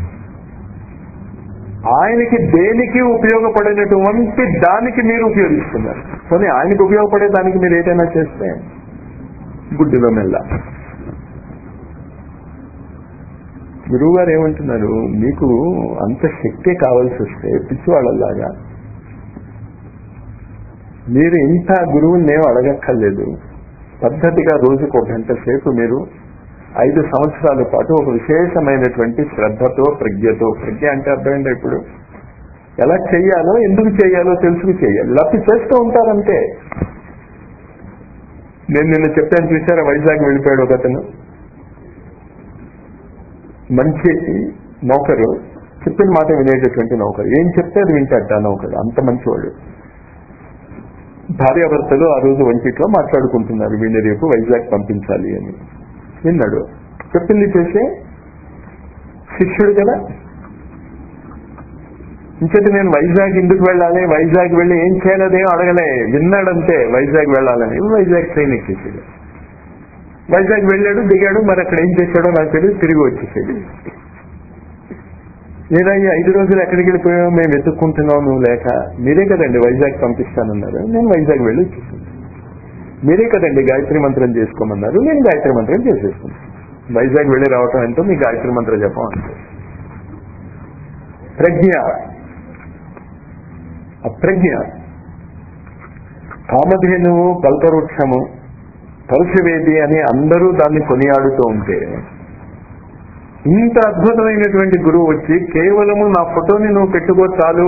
ఆయనకి దేనికి ఉపయోగపడినటువంటి దానికి మీరు ఉపయోగిస్తున్నారు కానీ ఆయనకి ఉపయోగపడే దానికి మీరు ఏదైనా చేస్తే గుడ్డిలో మెల్ల గురువు గారు ఏమంటున్నారు మీకు అంత శక్తి కావాల్సి వస్తే పిచ్చివాళ్ళలాగా మీరు ఇంత గురువుని ఏం అడగక్కర్లేదు పద్ధతిగా రోజుకు ఒక గంట సేపు మీరు ఐదు సంవత్సరాల పాటు ఒక విశేషమైనటువంటి శ్రద్ధతో ప్రజ్ఞతో ప్రజ్ఞ అంటే అర్థమైందా ఇప్పుడు ఎలా చెయ్యాలో ఎందుకు చేయాలో తెలుసుకు చేయాలి లేకపోతే చేస్తూ ఉంటారంటే నేను నిన్న చెప్పాను చూసారా వైజాగ్ వెళ్ళిపోయాడు ఒక అతను మంచి నౌకరు చెప్పిన మాట వినేటటువంటి నౌకరు ఏం చెప్తే అది వింటాట నౌకరు అంత మంచివాడు భార్యాభర్తలు ఆ రోజు వంటిట్లో మాట్లాడుకుంటున్నారు వీళ్ళని రేపు వైజాగ్ పంపించాలి అని విన్నాడు చెప్పింది చేసే శిష్యుడు కదా ఇంకేత నేను వైజాగ్ ఎందుకు వెళ్ళాలి వైజాగ్ వెళ్ళి ఏం చేయలేదేం అడగలే విన్నాడంతే వైజాగ్ వెళ్ళాలని వైజాగ్ ట్రైన్ ఎక్కేసాడు వైజాగ్ వెళ్ళాడు దిగాడు మరి అక్కడ ఏం చేశాడో నాకు తెలియదు తిరిగి వచ్చేసాడు లేదా ఈ ఐదు రోజులు ఎక్కడికి వెళ్ళిపోయావు మేము వెతుక్కుంటున్నావు నువ్వు లేక మీరే కదండి వైజాగ్ పంపిస్తానన్నారు నేను వైజాగ్ వెళ్ళి వచ్చేసాను మీరే కదండి గాయత్రి మంత్రం చేసుకోమన్నారు నేను గాయత్రి మంత్రం చేసేసుకున్నాను వైజాగ్ వెళ్ళి రావటం ఎంతో మీ గాయత్రి మంత్రం చెప్పం అంటే ప్రజ్ఞ అప్రజ్ఞ కామధేనువు కల్పవృక్షము పరుషవేది అని అందరూ దాన్ని కొనియాడుతూ ఉంటే ఇంత అద్భుతమైనటువంటి గురువు వచ్చి కేవలము నా ఫోటోని నువ్వు పెట్టుకో చాలు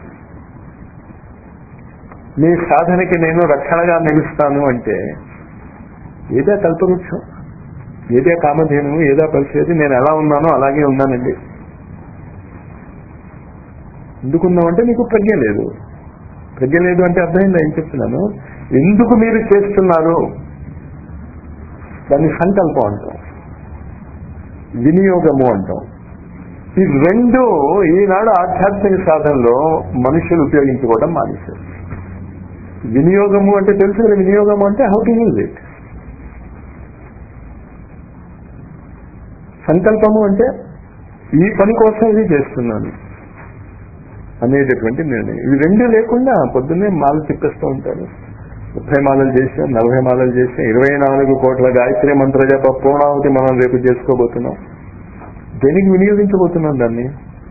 నీ సాధనకి నేను రక్షణగా నిలుస్తాను అంటే ఏదా కల్పవృక్షం ఏదే కామధేను ఏదా పరిస్థితి నేను ఎలా ఉన్నానో అలాగే ఉన్నానండి ఎందుకున్నామంటే నీకు ప్రజ్ఞ లేదు ప్రజ్ఞ లేదు అంటే అర్థమైందా ఏం చెప్తున్నాను ఎందుకు మీరు చేస్తున్నారు దాన్ని సంకల్పం అంటాం వినియోగము అంటాం ఈ రెండు ఈనాడు ఆధ్యాత్మిక సాధనలో మనుషులు ఉపయోగించుకోవడం మానేశారు వినియోగము అంటే తెలుసు కదా వినియోగము అంటే హౌ టు యూజ్ ఇట్ సంకల్పము అంటే ఈ పని కోసం ఇది చేస్తున్నాను అనేటటువంటి నిర్ణయం ఇవి రెండు లేకుండా పొద్దున్నే మాలు తిప్పేస్తూ ఉంటారు ముప్పై మాలలు చేసాం నలభై మాలలు చేసాం ఇరవై నాలుగు కోట్ల గాయత్రి మంత్ర జప పూర్ణావతి మనం రేపు చేసుకోబోతున్నాం దేనికి వినియోగించబోతున్నాం దాన్ని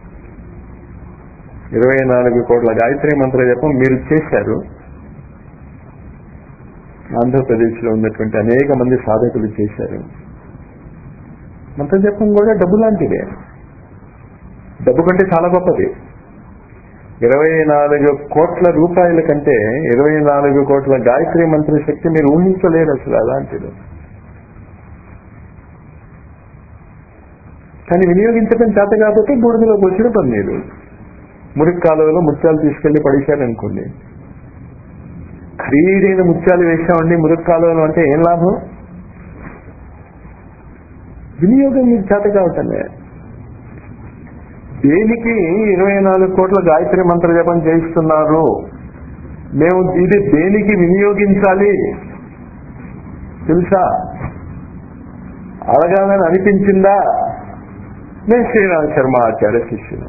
ఇరవై నాలుగు కోట్ల గాయత్రి మంత్ర జపం మీరు చేశారు ఆంధ్రప్రదేశ్ లో ఉన్నటువంటి అనేక మంది సాధకులు చేశారు మంత్ర జపం కూడా డబ్బు లాంటిదే డబ్బు కంటే చాలా గొప్పది ఇరవై నాలుగు కోట్ల రూపాయల కంటే ఇరవై నాలుగు కోట్ల గాయత్రి మంత్ర శక్తి మీరు ఊహించలేరు అసలు అలాంటిది కానీ వినియోగించడం చేత కాకపోతే బూడిదలో వచ్చిన పన్నీరు మురికి కాలువలో ముత్యాలు తీసుకెళ్లి పడేశారనుకోండి ఖరీదైన ముత్యాలు వేసామండి మురికి కాలువలో అంటే ఏం లాభం వినియోగం మీకు చేత కావటమే దేనికి ఇరవై నాలుగు కోట్ల గాయత్రి మంత్ర జపం చేయిస్తున్నారు మేము ఇది దేనికి వినియోగించాలి తెలుసా అడగాలని అనిపించిందా నేను శ్రీరామ శర్మ ఆచార్య శిష్యులు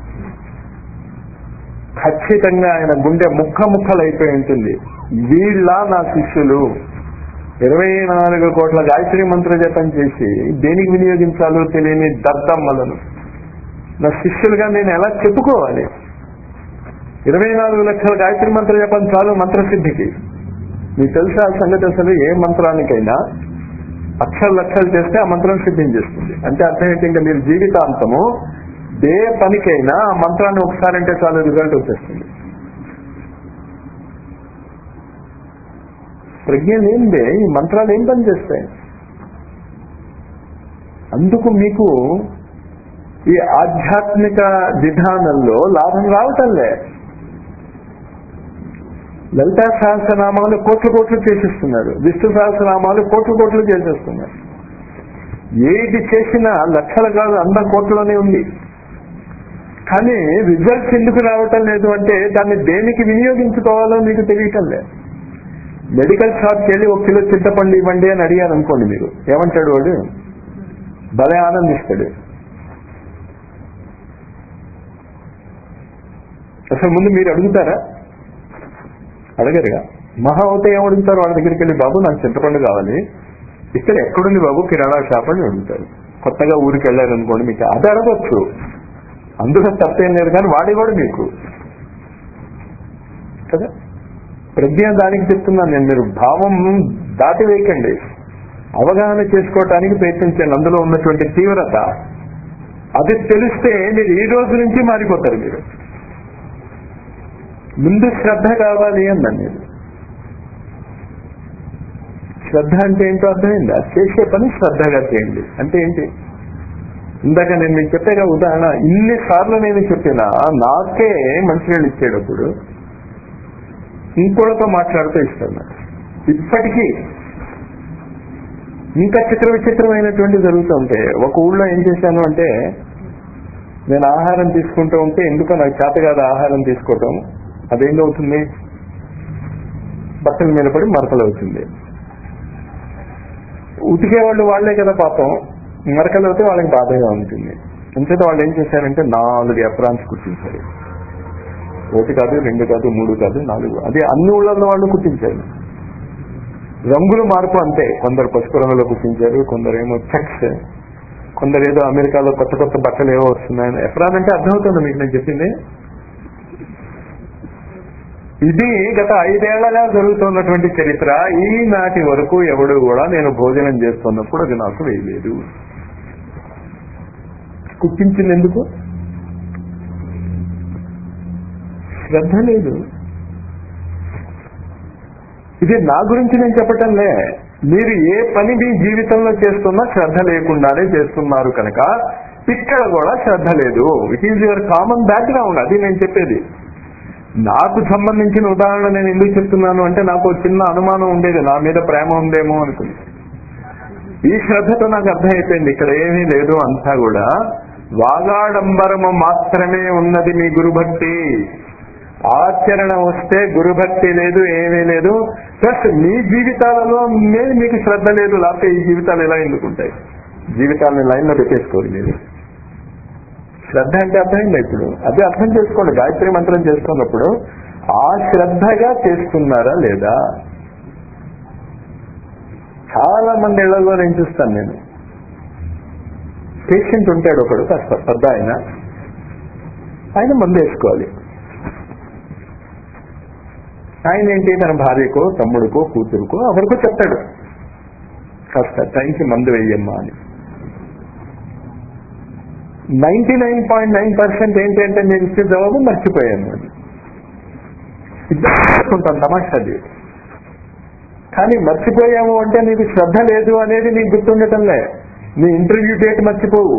ఖచ్చితంగా ఆయన గుండె ముక్క ముక్కలు అయిపోయి ఉంటుంది వీళ్ళ నా శిష్యులు ఇరవై నాలుగు కోట్ల గాయత్రి మంత్ర జపం చేసి దేనికి వినియోగించాలో తెలియని దద్దమ్మలను నా శిష్యులుగా నేను ఎలా చెప్పుకోవాలి ఇరవై నాలుగు లక్షల గాయత్రి మంత్ర జపం చాలు మంత్రసిద్ధికి మీకు తెలుసా ఆ సంగతి అసలు ఏ మంత్రానికైనా అక్షర లక్షలు చేస్తే ఆ మంత్రం సిద్ధించేస్తుంది అంటే అర్థం ఏంటి ఇంకా మీరు జీవితాంతము ఏ పనికైనా ఆ మంత్రాన్ని ఒకసారి అంటే చాలు రిజల్ట్ వచ్చేస్తుంది ప్రజ్ఞ లేనిదే ఈ మంత్రాలు ఏం పని చేస్తాయి అందుకు మీకు ఈ ఆధ్యాత్మిక విధానంలో లాభం రావటంలే లలితా సహస్రనామాలు కోట్లు కోట్లు చేసేస్తున్నారు విష్ణు సహస్రనామాలు కోట్లు కోట్లు చేసేస్తున్నారు ఏది చేసినా లక్షల కాదు వంద కోట్లలోనే ఉంది కానీ రిజల్ట్స్ ఎందుకు రావటం లేదు అంటే దాన్ని దేనికి వినియోగించుకోవాలో మీకు తెలియటం లేదు మెడికల్ షాప్కి వెళ్ళి ఒక కిలో చింతపండు ఇవ్వండి అని అడిగారు అనుకోండి మీరు ఏమంటాడు వాడు భలే ఆనందిస్తాడు అసలు ముందు మీరు అడుగుతారా అడగరుగా మహా అవుతే ఏం అడుగుతారు వాళ్ళ దగ్గరికి వెళ్ళి బాబు నాకు చింతపండు కావాలి ఇక్కడ ఎక్కడుంది బాబు కిరాణా షాప్ అని అడుగుతారు కొత్తగా ఊరికి వెళ్ళారనుకోండి మీకు అది అడగచ్చు అందులో తప్పేం లేదు కానీ వాడి కూడా మీకు కదా ప్రజ్ఞ దానికి చెప్తున్నాను నేను మీరు భావం దాటి వేయకండి అవగాహన చేసుకోవటానికి ప్రయత్నించండి అందులో ఉన్నటువంటి తీవ్రత అది తెలిస్తే మీరు ఈ రోజు నుంచి మారిపోతారు మీరు ముందు శ్రద్ధ కావాలి అన్నాను నేను శ్రద్ధ అంటే ఏంటో అర్థమైందా చేసే పని శ్రద్ధగా చేయండి అంటే ఏంటి ఇందాక నేను మీకు చెప్పాగా ఉదాహరణ ఇన్ని సార్లు నేను చెప్పినా నాకే మంచినీళ్ళు ఇచ్చేటప్పుడు ఇంకోళ్ళతో మాట్లాడుతూ ఇస్తాను నాకు ఇప్పటికీ ఇంకా చిత్ర విచిత్రమైనటువంటి జరుగుతూ ఉంటాయి ఒక ఊళ్ళో ఏం చేశాను అంటే నేను ఆహారం తీసుకుంటూ ఉంటే ఎందుకో నాకు చేత కాదు ఆహారం తీసుకోవటం అదేంటవుతుంది బట్టల మీద పడి మరకలు అవుతుంది ఉతికే వాళ్ళు వాళ్లే కదా పాపం మరకలు అయితే వాళ్ళకి బాధగా ఉంటుంది అంచేత వాళ్ళు ఏం చేశారంటే నాలుగు ఎప్రాన్స్ కుట్టించారు ఒకటి కాదు రెండు కాదు మూడు కాదు నాలుగు అదే అన్ని ఊళ్ళల్లో వాళ్ళు కుట్టించారు రంగుల మార్పు అంతే కొందరు పసుపు రంగులో కుట్టించారు కొందరు ఏమో చెక్స్ కొందరు ఏదో అమెరికాలో కొత్త కొత్త బట్టలు ఏవో వస్తున్నాయని ఎప్రాన్ అంటే అర్థమవుతుంది మీకు నేను చెప్పింది ఇది గత ఐదేళ్లగా జరుగుతున్నటువంటి చరిత్ర ఈనాటి వరకు ఎవడు కూడా నేను భోజనం చేస్తున్నప్పుడు అది నాకు వేయలేదు కుట్టించింది ఎందుకు శ్రద్ధ లేదు ఇది నా గురించి నేను చెప్పటంలే మీరు ఏ పని మీ జీవితంలో చేస్తున్నా శ్రద్ధ లేకుండానే చేస్తున్నారు కనుక ఇక్కడ కూడా శ్రద్ధ లేదు it is your common background అది నేను చెప్పేది నాకు సంబంధించిన ఉదాహరణ నేను ఎందుకు చెప్తున్నాను అంటే నాకు ఒక చిన్న అనుమానం ఉండేది నా మీద ప్రేమ ఉందేమో అనుకుని ఈ శ్రద్ధతో నాకు అర్థమైపోయింది ఇక్కడ ఏమీ లేదు అంతా కూడా వాగాడంబరము మాత్రమే ఉన్నది మీ గురుభక్తి ఆచరణ వస్తే గురుభక్తి లేదు ఏమీ లేదు ప్లస్ మీ జీవితాలలో మీద మీకు శ్రద్ధ లేదు లేకపోతే ఈ జీవితాలు ఎలా ఎందుకుంటాయి జీవితాలను లైన్లో పెట్టేసుకోరు మీరు శ్రద్ధ అంటే అర్థమైంది ఇప్పుడు అదే అర్థం చేసుకోండి గాయత్రి మంత్రం చేసుకున్నప్పుడు ఆ శ్రద్ధగా చేస్తున్నారా లేదా చాలా మంది ఇళ్లలో నేను చూస్తాను నేను పేషెంట్ ఉంటాడు ఒకడు కాస్త పెద్ద ఆయన ఆయన మందు వేసుకోవాలి ఆయన ఏంటి తన భార్యకో తమ్ముడికో కూతురుకో ఎవరికో చెప్తాడు కాస్త టైంకి మందు వేయమ్మా అని ninety nine point nine percent ఏంటంటే నేను ఇచ్చే జవాబు మర్చిపోయాను అని ఇద్దరు తమాషాది కానీ మర్చిపోయాము అంటే నీకు శ్రద్ధ లేదు అనేది నీకు గుర్తుండటంలే నీ ఇంటర్వ్యూ డేట్ మర్చిపోవు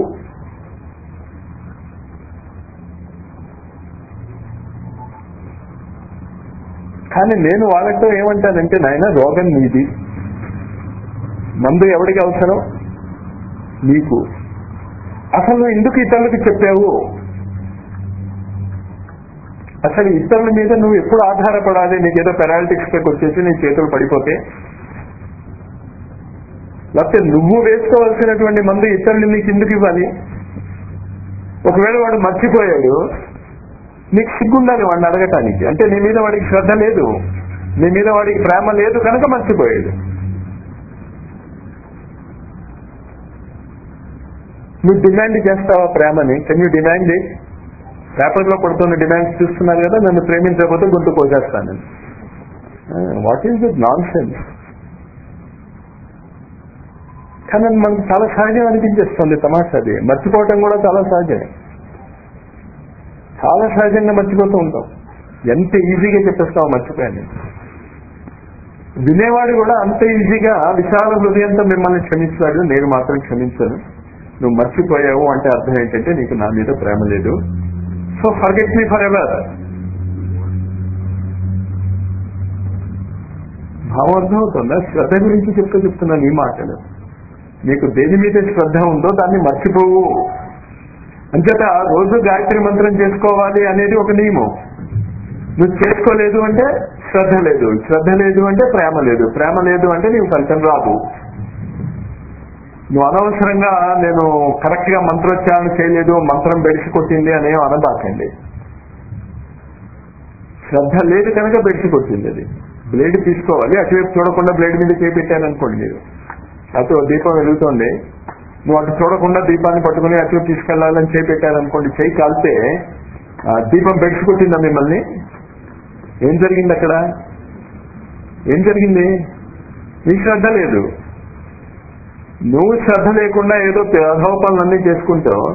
కానీ నేను వాళ్ళతో ఏమంటానంటే నాయన రోగం నీది మందు ఎవరికి అవసరం నీకు అసలు నువ్వు ఎందుకు ఇతరులకు చెప్పావు అసలు ఇతరుల మీద నువ్వు ఎప్పుడు ఆధారపడాలి నీకేదో పెరాలిటిక్స్ పైకి వచ్చేసి నీ చేతులు పడిపోతే లేకపోతే నువ్వు వేసుకోవాల్సినటువంటి మందు ఇతరులు నీకు ఎందుకు ఇవ్వాలి ఒకవేళ వాడు మర్చిపోయాడు నీకు సిగ్గుండాలి వాడిని అడగటానికి అంటే నీ మీద వాడికి శ్రద్ధ లేదు నీ మీద వాడికి ప్రేమ లేదు కనుక మర్చిపోయాడు నువ్వు డిమాండ్ చేస్తావా ప్రేమని కెన్ యూ డిమాండ్ పేపర్లో పడుతున్న డిమాండ్స్ చూస్తున్నారు కదా నన్ను ప్రేమించకపోతే గుర్తు పోసేస్తాను what is this nonsense కానీ మనకు చాలా సహజం అనిపించేస్తుంది తమాషాది మర్చిపోవటం కూడా చాలా సహజమే చాలా సహజంగా మర్చిపోతూ ఉంటాం ఎంత ఈజీగా చెప్పేస్తావు మర్చిపోయాను వినేవాడు కూడా అంత ఈజీగా విశాల హృదయంతో మిమ్మల్ని క్షమిస్తాడు నేను మాత్రం క్షమించను నువ్వు మర్చిపోయావు అంటే అర్థం ఏంటంటే నీకు నా మీద ప్రేమ లేదు so forget me forever భావం అర్థం అవుతుందా శ్రద్ధ గురించి చెప్తూ చెప్తున్నాను ఈ మాటలు నీకు దేని మీద శ్రద్ధ ఉందో దాన్ని మర్చిపోవు అంచేత రోజు గాయత్రి మంత్రం చేసుకోవాలి అనేది ఒక నియమం నువ్వు చేసుకోలేదు అంటే శ్రద్ధ లేదు శ్రద్ధ లేదు అంటే ప్రేమ లేదు ప్రేమ లేదు అంటే నీకు ఫలితం రాదు నువ్వు అనవసరంగా నేను కరెక్ట్ గా మంత్రోచ్చారణ చేయలేదు మంత్రం బెడిసి కొట్టింది అనేం అనబాకండి శ్రద్ధ లేదు కనుక బెడిసి కొట్టింది అది బ్లేడ్ తీసుకోవాలి అటువైపు చూడకుండా బ్లేడ్ మీద చేపెట్టాను అనుకోండి మీరు అటు దీపం వెలుగుతోంది నువ్వు అటు చూడకుండా దీపాన్ని పట్టుకుని అటువైపు తీసుకెళ్లాలని చేపెట్టాను అనుకోండి చేయి కాలితే ఆ దీపం బెడిసి కొట్టిందా మిమ్మల్ని ఏం జరిగింది అక్కడ ఏం జరిగింది నీ శ్రద్ధ లేదు నువ్వు శ్రద్ధ లేకుండా ఏదో అధోపాలన్నీ చేసుకుంటావు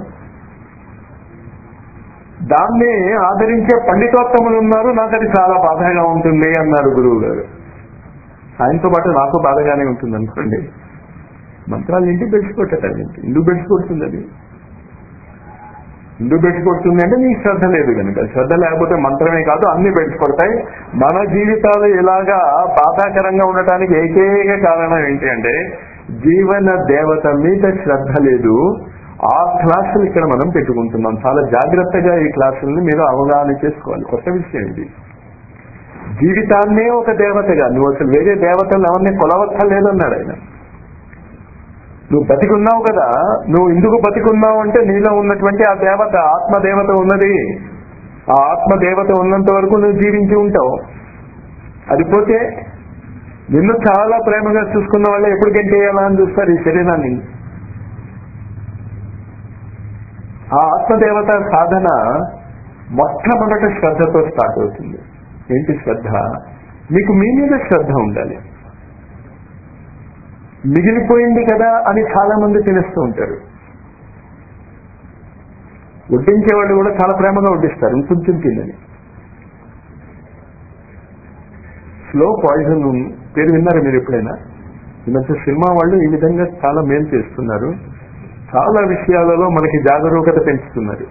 దాన్ని ఆదరించే పండితోత్తములు ఉన్నారు నాకు అది చాలా బాధగా ఉంటుంది అన్నారు గురువు గారు ఆయనతో పాటు నాకు బాధగానే ఉంటుంది అనుకోండి మంత్రాలు ఇంటి బెడిసికొట్టడం ఎందుకు బెడిసికొడుతుంది అది ఎందుకు బెడిసికొడుతుంది అంటే నీకు శ్రద్ధ లేదు కనుక శ్రద్ధ లేకపోతే మంత్రమే కాదు అన్ని బెడిసికొడతాయి మన జీవితాలు ఇలాగా బాధాకరంగా ఉండటానికి ఏకైక కారణం ఏంటి అంటే జీవన దేవత మీద శ్రద్ధ లేదు ఆ క్లాసులు ఇక్కడ మనం పెట్టుకుంటున్నాం చాలా జాగ్రత్తగా ఈ క్లాసుల్ని మీరు అవగాహన చేసుకోవాలి కొత్త విషయం ఇది జీవితాన్నే ఒక దేవతగా నువ్వు అసలు వేరే దేవతలు ఎవరిని కొలవక్కర్లేదన్నాడు ఆయన నువ్వు బతికున్నావు కదా నువ్వు ఎందుకు బతికున్నావు అంటే నీలో ఉన్నటువంటి ఆ దేవత ఆత్మదేవత ఉన్నది ఆ ఆత్మదేవత ఉన్నంత వరకు నువ్వు జీవించి ఉంటావు అది పోతే నిన్ను చాలా ప్రేమగా చూసుకున్న వాళ్ళు ఎప్పుడు గంటేయాలా అని చూస్తారు ఈ శరీరాన్ని ఆ ఆత్మదేవత సాధన మొట్టమొదట శ్రద్ధతో స్టార్ట్ అవుతుంది ఏంటి శ్రద్ధ మీకు మీ మీద శ్రద్ధ ఉండాలి మిగిలిపోయింది కదా అని చాలా మంది తినేస్తూ ఉంటారు వడ్డించే వాళ్ళు కూడా చాలా ప్రేమగా వడ్డిస్తారు ఇంకొంచెం తిందని స్లో పాయిజన్ పేరు విన్నారు మీరు ఎప్పుడైనా ఈ మధ్య సినిమా వాళ్ళు ఈ విధంగా చాలా మేలు చేస్తున్నారు చాలా విషయాలలో మనకి జాగరూకత పెంచుతున్నారు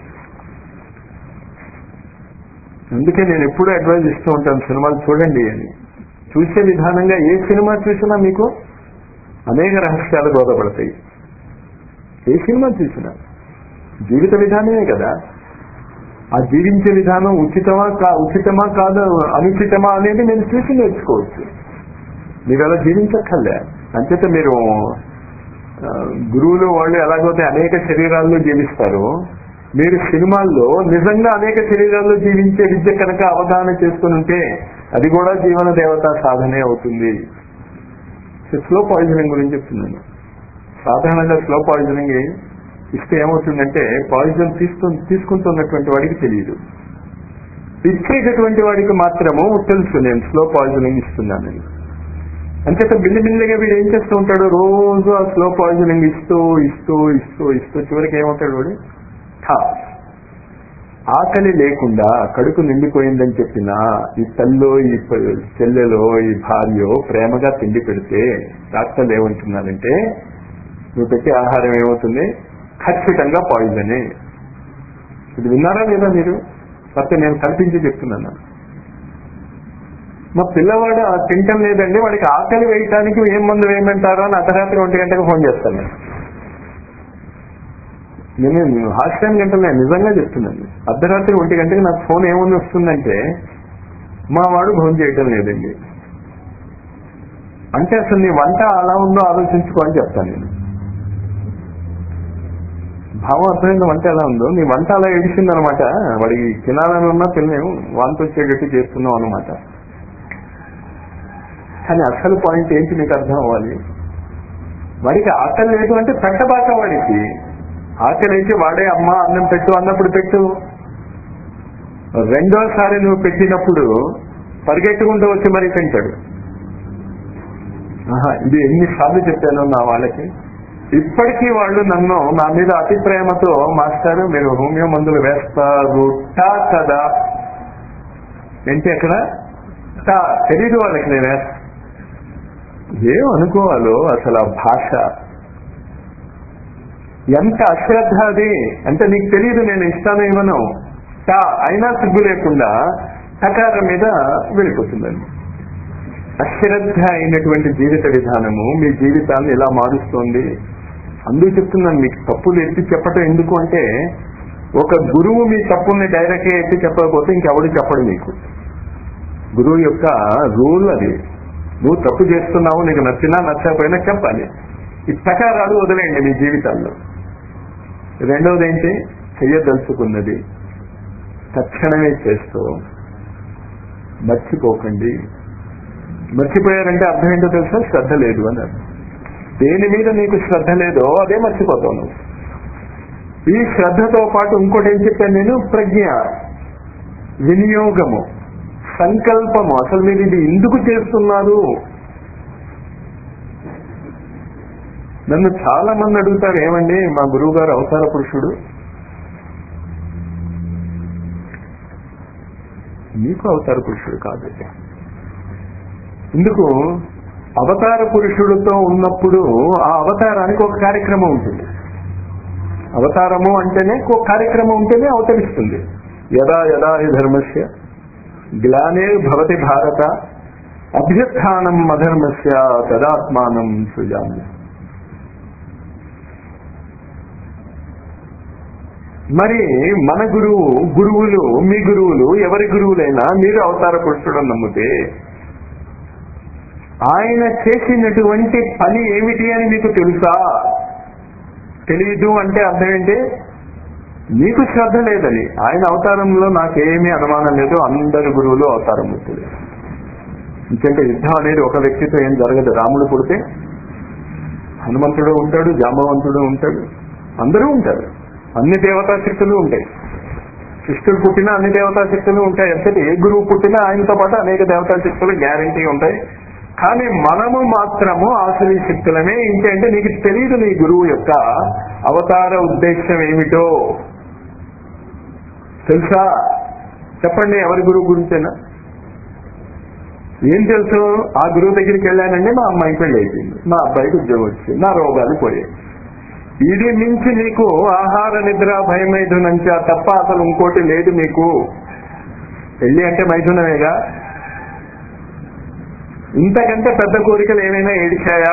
అందుకే నేను ఎప్పుడూ అడ్వైజ్ ఇస్తూ ఉంటాను సినిమాలు చూడండి అని చూసే విధానంగా ఏ సినిమా చూసినా మీకు అనేక రహస్యాలు బోధపడతాయి ఏ సినిమా చూసినా జీవిత విధానమే కదా ఆ జీవించే విధానం ఉచితమా కా ఉచితమా కాదు అనుచితమా అనేది నేను చూసి నేర్చుకోవచ్చు మీరు అలా జీవించక్కర్లే అంచేత మీరు ఆ, గురువులు వాళ్ళు ఎలాగైతే అనేక శరీరాల్లో జీవిస్తారు మీరు సినిమాల్లో నిజంగా అనేక శరీరాల్లో జీవించే విద్య కనుక అవగాహన చేసుకుని ఉంటే అది కూడా జీవన దేవత సాధనే అవుతుంది స్లో పాయిజనింగ్ గురించి చెప్తున్నాను సాధారణంగా స్లో పాయిజనింగ్ ఇస్తే ఏమవుతుందంటే పాయిజన్ తీసుకు తీసుకుంటున్నటువంటి వాడికి తెలియదు ఇచ్చేటటువంటి వాడికి మాత్రము తెలుసు నేను స్లో పాయిజనింగ్ ఇస్తున్నానని అంచేత బిల్లిబిల్లిగా వీడు ఏం చేస్తూ ఉంటాడు రోజు ఆ స్లో పాయిజనింగ్ ఇస్తూ ఇస్తూ ఇస్తూ ఇస్తూ చివరికి ఏమవుతాడు వాడు ఠా ఆకలి లేకుండా కడుపు నిండిపోయిందని చెప్పిన ఈ తల్లో ఈ ప- చెల్లెలో ఈ భార్యో ప్రేమగా తిండి పెడితే డాక్టర్లు ఏమంటున్నారంటే నువ్వు పెట్టే ఆహారం ఏమవుతుంది ఖచ్చితంగా పాయిజనే ఇది విన్నారా లేదా మీరు కాకపోతే నేను కల్పించి చెప్తున్నాను మా పిల్లవాడు ఆ తింటం లేదండి వాడికి ఆకలి వేయటానికి ఏం మందు వేయమంటారో అని అర్ధరాత్రి ఒంటి గంటకు ఫోన్ చేస్తాను నేను నేను హాస్యం గంటలు నేను నిజంగా చెప్తున్నాను అర్ధరాత్రి ఒంటి గంటకి నాకు ఫోన్ ఏముంది వస్తుందంటే మా వాడు భోజనం చేయటం లేదండి అంటే అసలు నీ వంట అలా ఉందో ఆలోచించుకో అని చెప్తాను నేను భావం అర్థమైంది వంట ఎలా ఉందో నీ వంట అలా ఏడిచింది అనమాట వాడికి తినాలని ఉన్నా తినలేము వంట వచ్చేటట్టు చేస్తున్నాం అనమాట కానీ అసలు పాయింట్ ఏంటి నీకు అర్థం అవ్వాలి వాడికి ఆకలి లేదు అంటే పెట్టబాక వాడికి ఆకలి అయితే వాడే అమ్మ అన్నం పెట్టు అన్నప్పుడు పెట్టు రెండోసారి నువ్వు పెట్టినప్పుడు పరిగెట్టుకుంటూ వచ్చి మరీ తింటాడు ఆహా, ఇది ఎన్నిసార్లు చెప్పాను నా వాళ్ళకి ఇప్పటికీ వాళ్ళు నన్ను నా మీద అతి ప్రేమతో మాస్టారు మీరు హోమియో మందులు వేస్తారు టా కదా ఏంటి అక్కడ టా తెలీదు వాళ్ళకి నేను వేస్తా ఏం అనుకోవాలో అసలు ఆ భాష ఎంత అశ్రద్ధ అది అంటే నీకు తెలియదు నేను ఇస్తాను ఇవ్వను టా అయినా సిగ్గు లేకుండా టకారం మీద వెళ్ళిపోతుందండి అశ్రద్ధ అయినటువంటి జీవిత విధానము మీ జీవితాన్ని ఎలా మారుస్తోంది అందుకు చెప్తున్నాను మీకు తప్పులు ఎత్తి చెప్పటం ఎందుకు అంటే ఒక గురువు మీ తప్పుల్ని డైరెక్ట్ గా ఎత్తి చెప్పకపోతే ఇంకెవడు చెప్పడు మీకు గురువు యొక్క రూల్ అది నువ్వు తప్పు చేస్తున్నావు నీకు నచ్చినా నచ్చకపోయినా చెప్పాలి ఈ ప్రకారాలు వదిలేయండి మీ జీవితాల్లో రెండవది ఏంటి చెయ్యదలుచుకున్నది తక్షణమే చేస్తూ మర్చిపోకండి మర్చిపోయారంటే అర్థం ఏంటో తెలుసా శ్రద్ధ లేదు అని అర్థం. దేని మీద నీకు శ్రద్ధ లేదో అదే మర్చిపోతావు నువ్వు ఈ శ్రద్ధతో పాటు ఇంకోటి ఏం చెప్పాను నేను ప్రజ్ఞ వినియోగము సంకల్పము అసలు మీరు ఇది ఎందుకు చేస్తున్నారు నన్ను చాలా మంది అడుగుతారు ఏమండి మా గురువు గారు అవతార పురుషుడు మీకు అవతార పురుషుడు కాదు ఎందుకు అవతార పురుషుడితో ఉన్నప్పుడు ఆ అవతారానికి ఒక కార్యక్రమం ఉంటుంది అవతారము అంటేనే ఒక కార్యక్రమం ఉంటేనే అవతరిస్తుంది యదా యదా హి ధర్మస్య గ్లానే భవతి భారత అభ్యుత్నం అధర్మస్య తదాత్మానం సృజామి మరి మన గురువు గురువులు మీ గురువులు ఎవరి గురువులైనా మీరు అవతార పురుషుడు నమ్మితే ఆయన చేసినటువంటి పని ఏమిటి అని మీకు తెలుసా తెలీదు అంటే అర్థం ఏంటి నీకు శ్రద్ధ లేదని ఆయన అవతారంలో నాకేమీ అనుమానం లేదు అందరి గురువులు అవతారం ముట్టులే ఎందుకంటే యుద్ధం అనేది ఒక వ్యక్తితో ఏం జరగదు రాముడు పుడితే హనుమంతుడు ఉంటాడు జాంబవంతుడు ఉంటాడు అందరూ ఉంటారు అన్ని దేవతా శక్తులు ఉంటాయి కృష్ణుడు పుట్టినా అన్ని దేవతా శక్తులు ఉంటాయి అంటే ఏ గురువు పుట్టినా ఆయనతో పాటు అనేక దేవతా శక్తులు గ్యారంటీ ఉంటాయి కానీ మనము మాత్రము ఆశ్రయ శక్తులమే ఏంటంటే నీకు తెలియదు నీ గురువు యొక్క అవతార ఉద్దేశం ఏమిటో తెలుసా చెప్పండి ఎవరి గురువు గురించేనా ఏం తెలుసు ఆ గురువు దగ్గరికి వెళ్ళానండి మా అమ్మాయి పెళ్లి అయిపోయింది మా అబ్బాయికి ఉద్యోగం వచ్చింది నా రోగాలు పోయాయి ఇది మించి నీకు ఆహార నిద్ర భయమైథునంచ తప్ప అసలు ఇంకోటి లేదు మీకు పెళ్లి అంటే మైథునమేగా ఇంతకంటే పెద్ద కోరికలు ఏమైనా ఏడిచాయా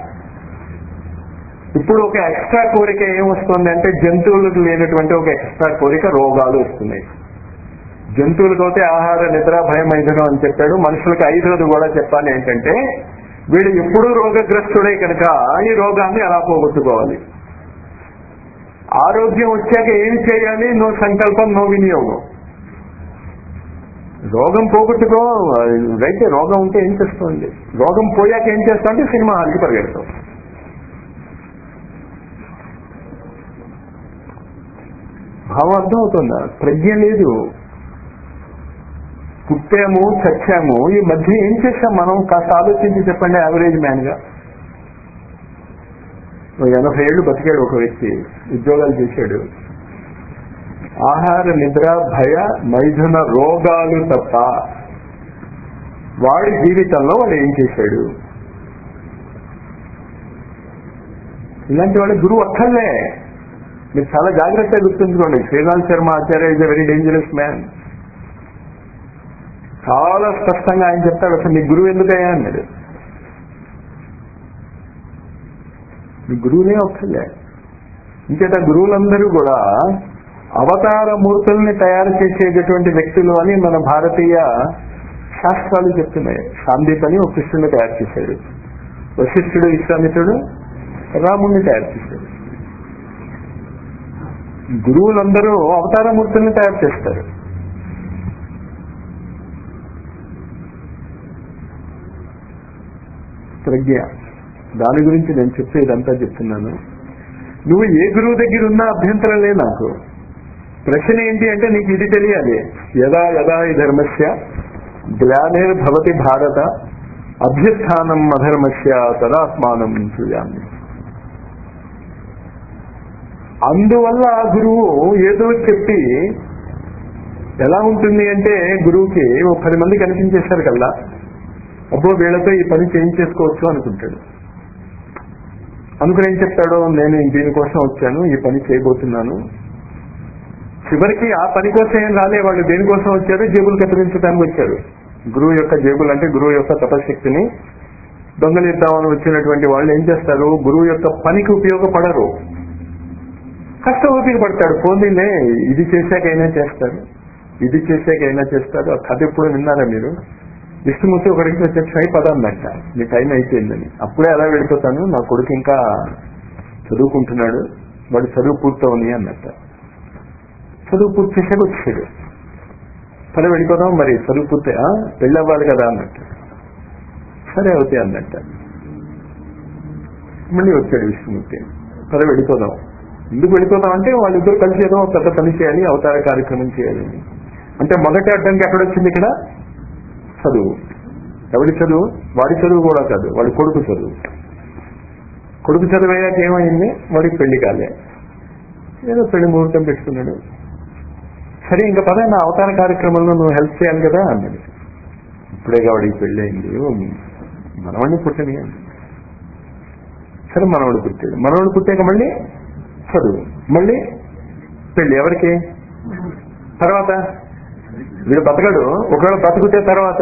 ఇప్పుడు ఒక ఎక్స్ట్రా కోరిక ఏమొస్తుంది అంటే జంతువులకు లేనటువంటి ఒక ఎక్స్ట్రా కోరిక రోగాలు వస్తున్నాయి జంతువులకు అయితే ఆహార నిద్ర భయం ఐదును అని చెప్పాడు మనుషులకు ఐదోది కూడా చెప్పాలి ఏంటంటే వీడు ఎప్పుడూ రోగగ్రస్తుడే కనుక ఈ రోగాన్ని ఎలా పోగొట్టుకోవాలి ఆరోగ్యం వచ్చాక ఏం చేయాలి నో సంకల్పం నో వినియోగం రోగం పోగొట్టుకో రైతే రోగం ఉంటే ఏం చేస్తుంది రోగం పోయాక ఏం చేస్తా అంటే సినిమా హాల్కి పరిగెడతాం భావం అర్థం అవుతుందా ప్రజ్ఞ లేదు పుట్టాము చచ్చాము ఈ మధ్య ఏం చేశాం మనం కాస్త ఆలోచించి చెప్పండి యావరేజ్ మ్యాన్ గా ఓ ఎనభై ఏళ్ళు బతికాడు ఒక వ్యక్తి ఉద్యోగాలు చేశాడు ఆహార నిద్ర భయ మైథున రోగాలు తప్ప వాడి జీవితంలో వాడు ఏం చేశాడు ఇలాంటి వాడు గురువు అక్కర్లే మీరు చాలా జాగ్రత్తగా గుర్తుంచుకోండి Shriram Sharma Acharya is a very dangerous man చాలా స్పష్టంగా ఆయన చెప్తాడు అసలు నీ గురువు ఎందుకయ్యా అన్నాడు మీ గురువులే ఒక్కలే ఇంకేత గురువులందరూ కూడా అవతార మూర్తుల్ని తయారు చేసేటటువంటి వ్యక్తులు అని మన భారతీయ శాస్త్రాలు చెప్తున్నాయి సాందీప్ అని ఒక కృష్ణుని తయారు చేశాడు వశిష్ఠుడు విశ్వామిత్రుడు రాముడిని తయారు చేశాడు గురువులందరూ అవతార మూర్తుల్ని తయారు చేస్తారు ప్రజ్ఞ దాని గురించి నేను చెప్పే ఇదంతా చెప్తున్నాను నువ్వు ఏ గురువు దగ్గర ఉన్నా అభ్యంతరం లేదు నాకు ప్రశ్న ఏంటి అంటే నీకు ఇది తెలియాలి యదా యదా ఈ ధర్మస్య గ్లానిర్భవతి భారత అభ్యుత్థానం అధర్మస్య తదాత్మానం చూయాలి అందువల్ల ఆ గురువు ఏదో చెప్పి ఎలా ఉంటుంది అంటే గురువుకి ఓ పది మంది కనిపించేశారు కల్లా అబ్బో వీళ్ళతో ఈ పని చేయించేసుకోవచ్చు అనుకుంటాడు అనుకుని ఏం చెప్తాడో నేను దీనికోసం వచ్చాను ఈ పని చేయబోతున్నాను చివరికి ఆ పని కోసం ఏం రాలే వాళ్ళు దేనికోసం వచ్చారు జేబులు కత్తిరించడానికి వచ్చారు గురువు యొక్క జేబులు అంటే గురువు యొక్క తపశక్తిని దొంగలిద్దామని వచ్చినటువంటి వాళ్ళు ఏం చేస్తారు గురువు యొక్క పనికి ఉపయోగపడరు కష్ట ఓపిక పడతాడు పోనీలే ఇది చేశాకైనా చేస్తారు ఇది చేశాకైనా చేస్తారు ఆ కథ ఎప్పుడు విన్నారా మీరు విష్ణుమూర్తి ఒకరికి వచ్చేసి అయి పదందంట నీ టైం అయిపోయిందని అప్పుడే ఎలా వెళ్ళిపోతాను నా కొడుకు ఇంకా చదువుకుంటున్నాడు వాడు చదువు పూర్తవని అన్నట్ట చదువు పూర్తి చేశాక వచ్చాడు సరే వెళ్ళిపోదాం మరి చదువు పూర్తి ఆ, పెళ్ళి అవ్వాలి కదా అన్నట్టు సరే అవుతాయి అన్నట్ట మళ్ళీ వచ్చాడు విష్ణుమూర్తి సరే వెళ్ళిపోదాం ఎందుకు వెళ్ళిపోదాం అంటే వాళ్ళిద్దరు కలిసి ఏదో ఒక పెద్ద పని చేయాలి అవతార కార్యక్రమం చేయాలి అంటే మొదటి అడ్డంకి ఎక్కడ వచ్చింది ఇక్కడ చదువు ఎవడి చదువు వాడి చదువు కూడా కాదు వాడి కొడుకు చదువు కొడుకు చదువు అయ్యాక ఏమైంది వాడికి పెళ్లి కాలే ఏదో పెళ్లి ముహూర్తం పెట్టుకున్నాడు సరే ఇంకా పద నా అవతార కార్యక్రమంలో నువ్వు హెల్ప్ చేయాలి కదా అన్నాడు ఇప్పుడే వాడికి పెళ్లి అయింది ఓ, మనవాడిని పుట్టని సరే మనవాడు పుట్టాడు మనవాడు పుట్టాక మళ్ళీ చదువు మళ్ళీ పెళ్లి ఎవరికి తర్వాత వీడు బతకడు ఒకవేళ బతుకుతే తర్వాత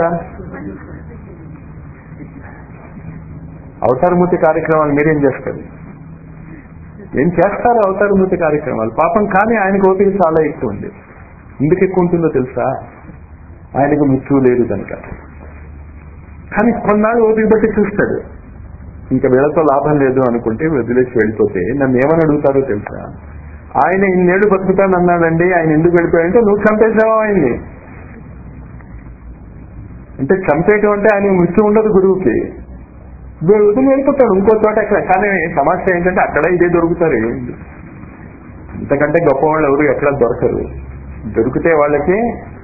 అవతారమూర్తి కార్యక్రమాలు మీరేం చేస్తారు ఏం చేస్తారు అవతారమూర్తి కార్యక్రమాలు పాపం కానీ ఆయనకు ఓపిక చాలా ఎక్కువ ఉంది ఎందుకు ఎక్కువ ఉంటుందో తెలుసా ఆయనకు మృత్యువు లేదు కనుక కానీ కొన్నాళ్ళు ఓపిక బట్టి చూస్తాడు ఇంకా వీళ్ళతో లాభం లేదు అనుకుంటే వదిలేసి వెళ్ళిపోతే నన్ను ఏమని అడుగుతారో తెలుసా ఆయన ఇన్నేళ్ళు బతుకుతానన్నాడండి ఆయన ఎందుకు వెళ్ళిపోయాడంటే నువ్వు చంపేసావా ఆయన్ని అంటే చంపేయటం అంటే ఆయన మృత్యు ఉండదు గురువుకి వీడు వదిలి వెళ్ళిపోతాడు ఇంకో చోట ఎక్కడ కానీ సమస్య ఏంటంటే అక్కడ ఇదే దొరుకుతారు ఇంతకంటే గొప్పవాళ్ళు ఎవరు ఎక్కడ దొరకరు దొరికితే వాళ్ళకి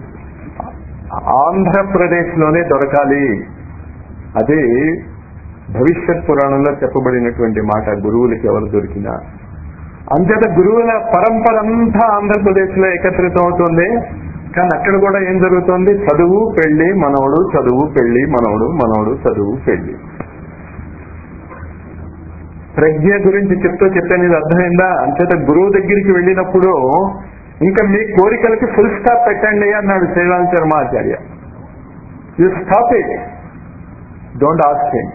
ఆంధ్రప్రదేశ్ లోనే దొరకాలి అది భవిష్యత్ పురాణంలో చెప్పబడినటువంటి మాట గురువులకి ఎవరు దొరికినా అంతేత గురువుల పరంపర అంతా ఆంధ్రప్రదేశ్ లో ఏకత్రితం అవుతుంది కానీ అక్కడ కూడా ఏం జరుగుతుంది చదువు పెళ్లి మనవడు చదువు పెళ్లి మనవడు మనవడు చదువు పెళ్లి ప్రజ్ఞ గురించి చెప్తూ చెప్పాను ఇది అర్థమైందా అంచేత గురువు దగ్గరికి వెళ్ళినప్పుడు ఇంకా మీ కోరికలకి ఫుల్ స్టాప్ పెట్టండి అన్నాడు Shriram Sharma Acharya you stop it don't ask him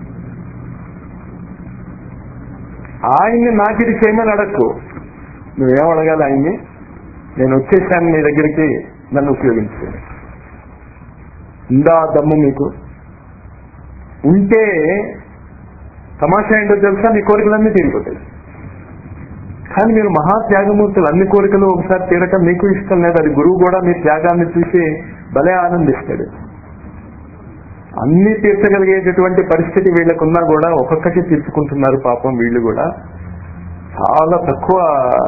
ఆయన్ని నాకు ఇది చేయమని అడక్కు నువ్వేం అడగాలి ఆయన్ని నేను వచ్చేసాను నీ దగ్గరికి నన్ను ఉపయోగించు ఉందా దమ్ము మీకు ఉంటే తమాషా ఏంటో తెలుసా నీ కోరికలన్నీ తీరిపోతాయి కానీ మీరు మహా త్యాగమూర్తులు అన్ని కోరికలు ఒకసారి తీరక మీకు ఇష్టం లేదు అది గురువు కూడా మీ త్యాగాన్ని చూసి భలే ఆనందిస్తాడు అన్ని తీర్చగలిగేటటువంటి పరిస్థితి వీళ్ళకున్నా కూడా ఒక్కొక్కటి తీర్చుకుంటున్నారు పాపం వీళ్ళు కూడా చాలా తక్కువ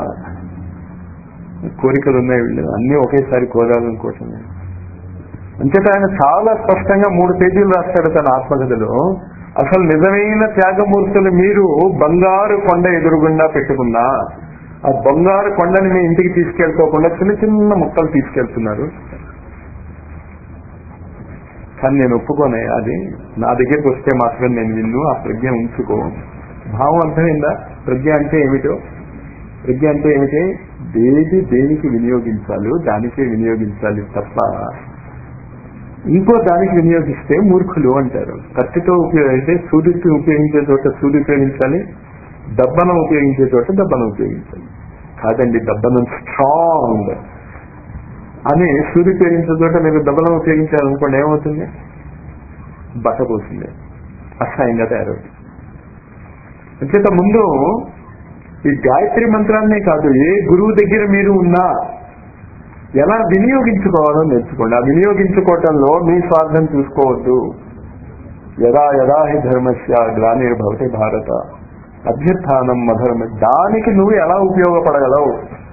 కోరికలు ఉన్నాయి వీళ్ళు అన్ని ఒకేసారి కోరాలనుకోవటం అంచేత ఆయన చాలా స్పష్టంగా మూడు పేజీలు రాస్తాడు తన ఆత్మకథలో అసలు నిజమైన త్యాగమూర్తులు మీరు బంగారు కొండ ఎదురుగుండా పెట్టుకున్నా ఆ బంగారు కొండని మీ ఇంటికి తీసుకెళ్ళిపోకుండా చిన్న చిన్న ముక్కలు తీసుకెళ్తున్నారు కానీ నేను ఒప్పుకోనే అది నా దగ్గరికి వస్తే మాత్రం నేను విన్ను ఆ ప్రజ్ఞ ఉంచుకో భావం అర్థమైందా ప్రజ్ఞ అంటే ఏమిటో ప్రజ్ఞ అంటే ఏమిటి దేది దేనికి వినియోగించాలో దానికే వినియోగించాలి తప్ప ఇంకో దానికి వినియోగిస్తే మూర్ఖులు అంటారు కత్తితో ఉపయోగిస్తే సూర్యుడికి ఉపయోగించే చోట సూర్యుడు ఉపయోగించాలి దబ్బనం ఉపయోగించే చోట దబ్బనం ఉపయోగించాలి కాదండి దబ్బనం స్ట్రాంగ్ అని సూర్యుడు ఉపయోగించే చోట మీరు దబ్బనం ఉపయోగించాలనుకోండి ఏమవుతుంది బట్ట పోతుంది అసహ్యంగా తయారవుతుంది అంచేత ముందు ఈ గాయత్రి మంత్రాన్నే కాదు ఏ గురువు దగ్గర మీరు ఉన్నా ఎలా వినియోగించుకోవాలో నేర్చుకోండి ఆ వినియోగించుకోవటంలో మీ స్వార్థం చూసుకోవద్దు యదా యదా హి ధర్మస్య గ్లానిర్భవతి భారత అభ్యుత్నం మధర్మ దానికి నువ్వు ఎలా ఉపయోగపడగలవు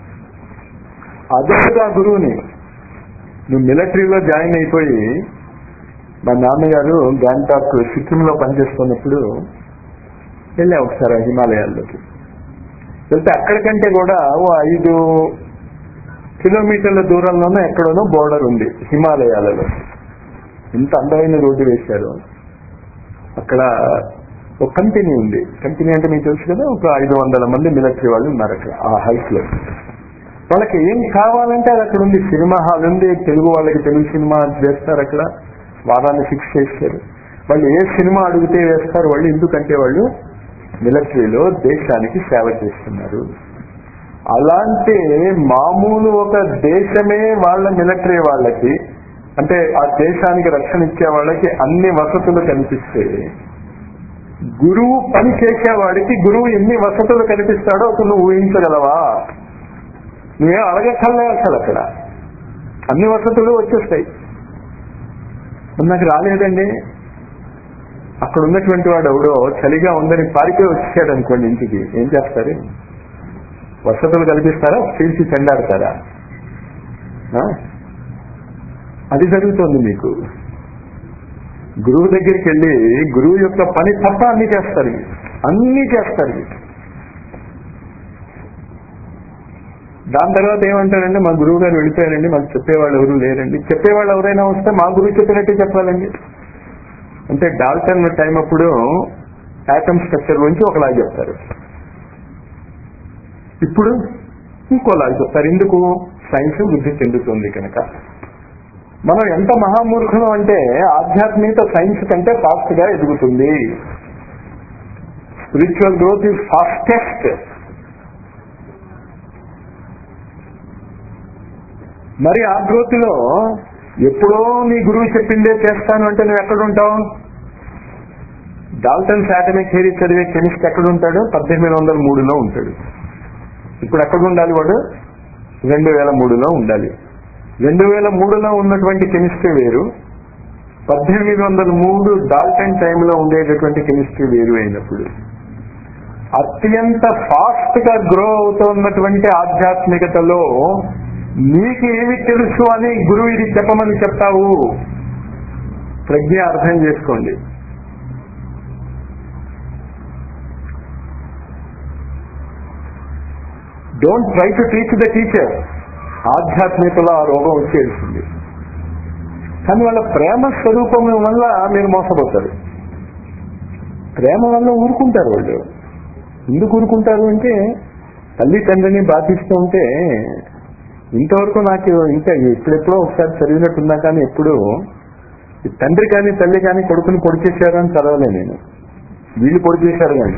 అదే గురువుని నువ్వు మిలిటరీలో జాయిన్ అయిపోయి మా నాన్నగారు గ్యాంటాక్ సిక్కింలో పనిచేస్తున్నప్పుడు వెళ్ళా ఒకసారి హిమాలయాల్లోకి వెళ్తే అక్కడికంటే కూడా ఓ ఐదు కిలోమీటర్ల దూరంలోనే ఎక్కడోనో బోర్డర్ ఉంది హిమాలయాలలో ఇంత అందమైన రోడ్డు వేశారు అక్కడ ఒక కంపెనీ ఉంది కంపెనీ అంటే మీకు తెలుసు కదా ఒక ఐదు వందల మంది మిలిటరీ వాళ్ళు ఉన్నారు అక్కడ ఆ హైట్ లో వాళ్ళకి ఏం కావాలంటే అది అక్కడ ఉంది సినిమా హాల్ ఉంది తెలుగు వాళ్ళకి తెలుగు సినిమా వేస్తారు అక్కడ వారాన్ని ఫిక్స్ చేస్తారు వాళ్ళు ఏ సినిమా అడిగితే వేస్తారు వాళ్ళు ఎందుకంటే వాళ్ళు మిలిటరీలో దేశానికి సేవ చేస్తున్నారు అలాంటి మామూలు ఒక దేశమే వాళ్ళ మిలిటరీ వాళ్ళకి అంటే ఆ దేశానికి రక్షణ ఇచ్చే వాళ్ళకి అన్ని వసతులు కనిపిస్తే గురువు పని చేసేవాడికి గురువు ఎన్ని వసతులు కనిపిస్తాడో అసలు నువ్వు ఊహించగలవా నువ్వేం అడగక్కర్లే అసలు అక్కడ అన్ని వసతులు వచ్చేస్తాయి మరి నాకు రాలేదండి అక్కడ ఉన్నటువంటి వాడు ఎవడో చలిగా ఉందని పారిపోయి వచ్చాడు అనుకోండి ఇంటికి ఏం చేస్తారు వసతులు కల్పిస్తారా పీల్చి చెండాడతారా ఆ? అది జరుగుతోంది మీకు గురువు దగ్గరికి వెళ్ళి గురువు యొక్క పని తప్ప అన్ని చేస్తారు మీరు. అన్ని చేస్తారు మీరు. దాని తర్వాత ఏమంటారండి మా గురువు గారు వెళ్ళిపోయారండి మాకు చెప్పేవాళ్ళు ఎవరు లేరండి చెప్పేవాళ్ళు ఎవరైనా వస్తే మా గురువు చెప్పినట్టే చెప్పాలండి అంటే డాల్టన్ టైం అప్పుడు యాటమ్ స్ట్రక్చర్ గురించి ఒకలా చెప్తారు ఇప్పుడు ఇంకోలాగా చెప్తారు ఎందుకు సైన్స్ వృద్ధి చెందుతుంది కనుక మనం ఎంత మహామూర్ఖులం అంటే ఆధ్యాత్మికత సైన్స్ కంటే ఫాస్ట్ గా ఎదుగుతుంది స్పిరిచువల్ గ్రోత్ ఈజ్ ఫాస్టెస్ట్ మరి ఆ గ్రోత్ లో ఎప్పుడో నీ గురువు చెప్పిందే చేస్తాను అంటే నువ్వు ఎక్కడ ఉంటావు డాల్టన్ శాటమిక్ థియరీ చదివే కెమిస్ట్ ఎక్కడ ఉంటాడు పద్దెనిమిది వందల మూడులో ఉంటాడు ఇప్పుడు ఎక్కడ ఉండాలి వాడు రెండు వేల మూడులో ఉండాలి రెండు వేల మూడులో ఉన్నటువంటి కెమిస్ట్రీ వేరు పద్దెనిమిది వందల మూడు డాల్టన్ టైంలో ఉండేటటువంటి కెమిస్ట్రీ వేరు అయినప్పుడు అత్యంత ఫాస్ట్ గా గ్రో అవుతున్నటువంటి ఆధ్యాత్మికతలో నీకు ఏమి తెలుసు అని గురువు ఇది చెప్పమని చెప్తావు ప్రజ్ఞ అర్థం చేసుకోండి don't try to teach the teacher ఆధ్యాత్మికలో ఆ రోగం వచ్చేసింది కానీ వాళ్ళ ప్రేమ స్వరూపం వల్ల మీరు మోసపోతారు ప్రేమ వల్ల ఊరుకుంటారు వాళ్ళు ఎందుకు ఊరుకుంటారు అంటే తల్లి తండ్రిని బాధిస్తూ ఉంటే ఇంతవరకు నాకు ఇంకా ఎప్పుడెప్పుడో ఒకసారి చదివినట్టున్నా కానీ ఎప్పుడు ఈ తండ్రి కానీ తల్లి కానీ కొడుకుని పొడి చేశారు అని చదవలే నేను వీళ్ళు పొడి చేశారు కానీ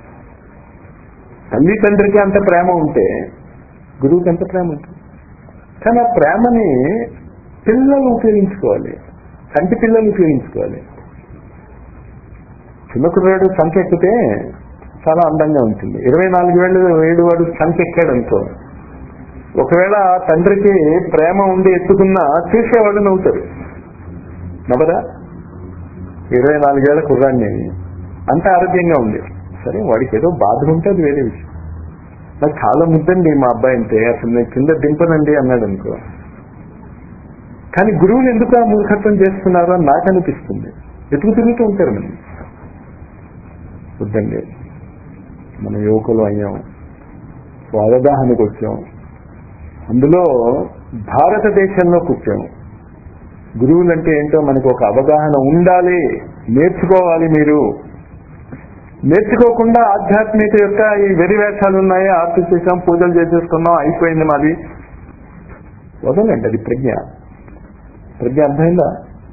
తల్లి తండ్రికి అంత ప్రేమ ఉంటే గురువుకి ఎంత ప్రేమ ఉంటుంది కానీ ఆ ప్రేమని పిల్లలు ఉపయోగించుకోవాలి కంటి పిల్లలు ఉపయోగించుకోవాలి చిన్న కుర్రాడు సంఖ్య ఎక్కితే చాలా అందంగా ఉంటుంది ఇరవై నాలుగు వేలు ఏడు వాడు సంకెక్కాడు అనుకో ఒకవేళ ఆ తండ్రికి ప్రేమ ఉండి ఎత్తుకున్నా చూసేవాళ్ళు నవ్వుతారు నవ్వరా ఇరవై నాలుగేళ్ల కుర్రాన్ని అంత ఆరోగ్యంగా ఉంది సరే వాడికి ఏదో బాధ ఉంటే అది వేరే విషయం నాకు చాలా ముద్దండి మా అబ్బాయి అంటే అసలు నేను కింద దింపనండి అన్నాడు అనుకో కానీ గురువులు ఎందుకు ఆ మూర్ఖత్వం చేస్తున్నారో అని నాకు అనిపిస్తుంది ఎతుకు తిరుగుతూ ఉంటారు మనం వద్దండి మన యువకులు అయ్యాం అవగాహనకు వచ్చాం అందులో భారతదేశంలో కూర్చాం గురువులు అంటే ఏంటో మనకు ఒక అవగాహన ఉండాలి నేర్చుకోవాలి మీరు నేర్చుకోకుండా ఆధ్యాత్మిక యొక్క ఈ వెరి వేషాలు ఉన్నాయి ఆర్తి చేసాం పూజలు చేసేసుకున్నాం అయిపోయింది మాది వదలండి అది ప్రజ్ఞ ప్రజ్ఞ అర్థమైందా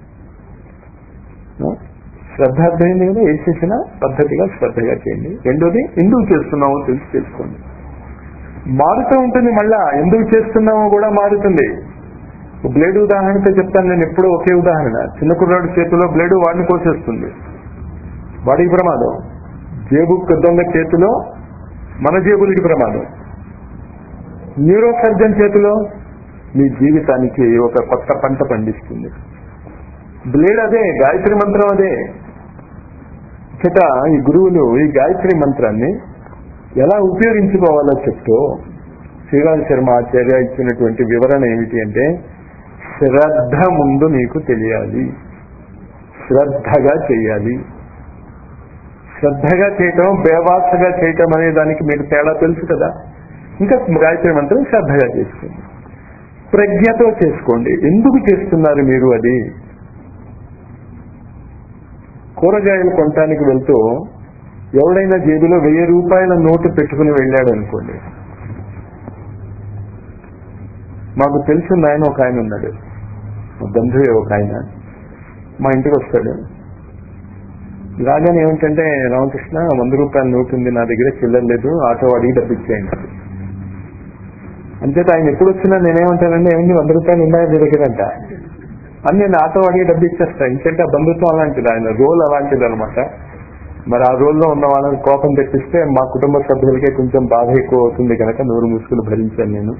ఆ? శ్రద్ధ అర్థమైంది కదా ఏం చేసినా పద్ధతిగా శ్రద్ధగా చేయండి రెండోది ఎందుకు చేస్తున్నామో తెలిసి తెలుసుకోండి మారుతూ ఉంటుంది మళ్ళా ఎందుకు చేస్తున్నామో కూడా మారుతుంది బ్లేడ్ ఉదాహరణతో చెప్తాను నేను ఎప్పుడూ ఒకే ఉదాహరణ చిన్న కుర్రాడు చేతిలో బ్లేడు వాడిని కోసేస్తుంది వాడికి ప్రమాదం జేబు పెద్దొంగ చేతిలో మన జేబులకి ప్రమాదం న్యూరో సర్జన్ చేతిలో మీ జీవితానికి ఒక కొత్త పంట పండిస్తుంది బ్లేడ్ అదే గాయత్రి మంత్రం అదే చేత ఈ గురువులు ఈ గాయత్రి మంత్రాన్ని ఎలా ఉపయోగించుకోవాలో చెప్తూ శ్రీరామ్ శర్మ ఆచార్య ఇచ్చినటువంటి వివరణ ఏమిటి అంటే శ్రద్ధ ముందు నీకు తెలియాలి శ్రద్ధగా చేయాలి శ్రద్ధగా చేయటం బేవాసగా చేయటం అనే దానికి మీకు తేడా తెలుసు కదా ఇంకా గాయత్రి మంత్రం శ్రద్ధగా చేసుకోండి ప్రజ్ఞతో చేసుకోండి ఎందుకు చేస్తున్నారు మీరు అది కూరగాయలు కొనటానికి వెళ్తూ ఎవడైనా జేబులో వెయ్యి రూపాయల నోటు పెట్టుకుని వెళ్ళాడు అనుకోండి మాకు తెలిసిన ఆయన ఒక ఆయన ఉన్నాడు మా బంధువే ఒక ఆయన మా ఇంటికి వస్తాడు రాగానే ఏమిటంటే రామకృష్ణ వంద రూపాయల నోటు ఉంది నా దగ్గర చిల్లర లేదు ఆటో అడిగి డబ్బిచ్చేయండి అంచేత ఆయన ఎప్పుడు వచ్చినా నేనేమంటానంటే ఏమండి వంద రూపాయలు ఉన్నాయా మీ దగ్గర అంట అని నేను ఆటో అడిగి డబ్బు ఇచ్చేస్తా ఎందుకంటే ఆ బంధుత్వం అలాంటిది ఆయన రోల్ అలాంటిది అనమాట మరి ఆ రోల్లో ఉన్న వాళ్ళని కోపం తెప్పిస్తే మా కుటుంబ సభ్యులకే కొంచెం బాధ ఎక్కువ అవుతుంది కనుక నూరు ముసుగులు భరించాను నేను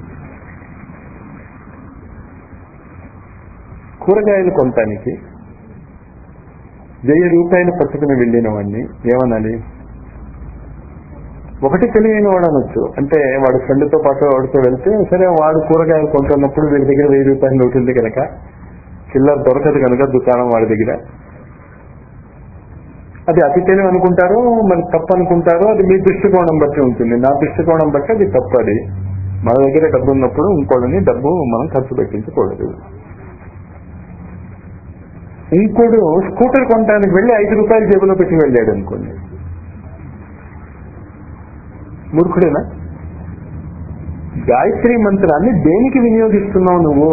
కూరగాయలు కొనటానికి వెయ్యి రూపాయలు పట్టుకుని వెళ్ళిన వాడిని ఏమనాలి ఒకటి తెలియని వాడు అనొచ్చు అంటే వాడు ఫ్రెండ్తో పాటు వాడితో వెళ్తే సరే వాడు కూరగాయలు కొంటున్నప్పుడు వీడి దగ్గర వెయ్యి రూపాయలు నోటు ఉంది కనుక చిల్లర దొరకదు కనుక దుకాణం వాడి దగ్గర అది అతి తెలివి అనుకుంటారో మరి తప్పు అనుకుంటారో అది మీ దృష్టికోణం బట్టి ఉంటుంది నా దృష్టికోణం బట్టి అది తప్పు అది మన దగ్గర డబ్బు ఉన్నప్పుడు ఇంకోళ్ళని డబ్బు మనం ఖర్చు పెట్టించకూడదు ఇంకోడు స్కూటర్ కొనడానికి వెళ్ళి ఐదు రూపాయలు జేబులో పెట్టి వెళ్ళాడు అనుకోండి మూర్ఖుడేనా గాయత్రి మంత్రాన్ని దేనికి వినియోగిస్తున్నావు నువ్వు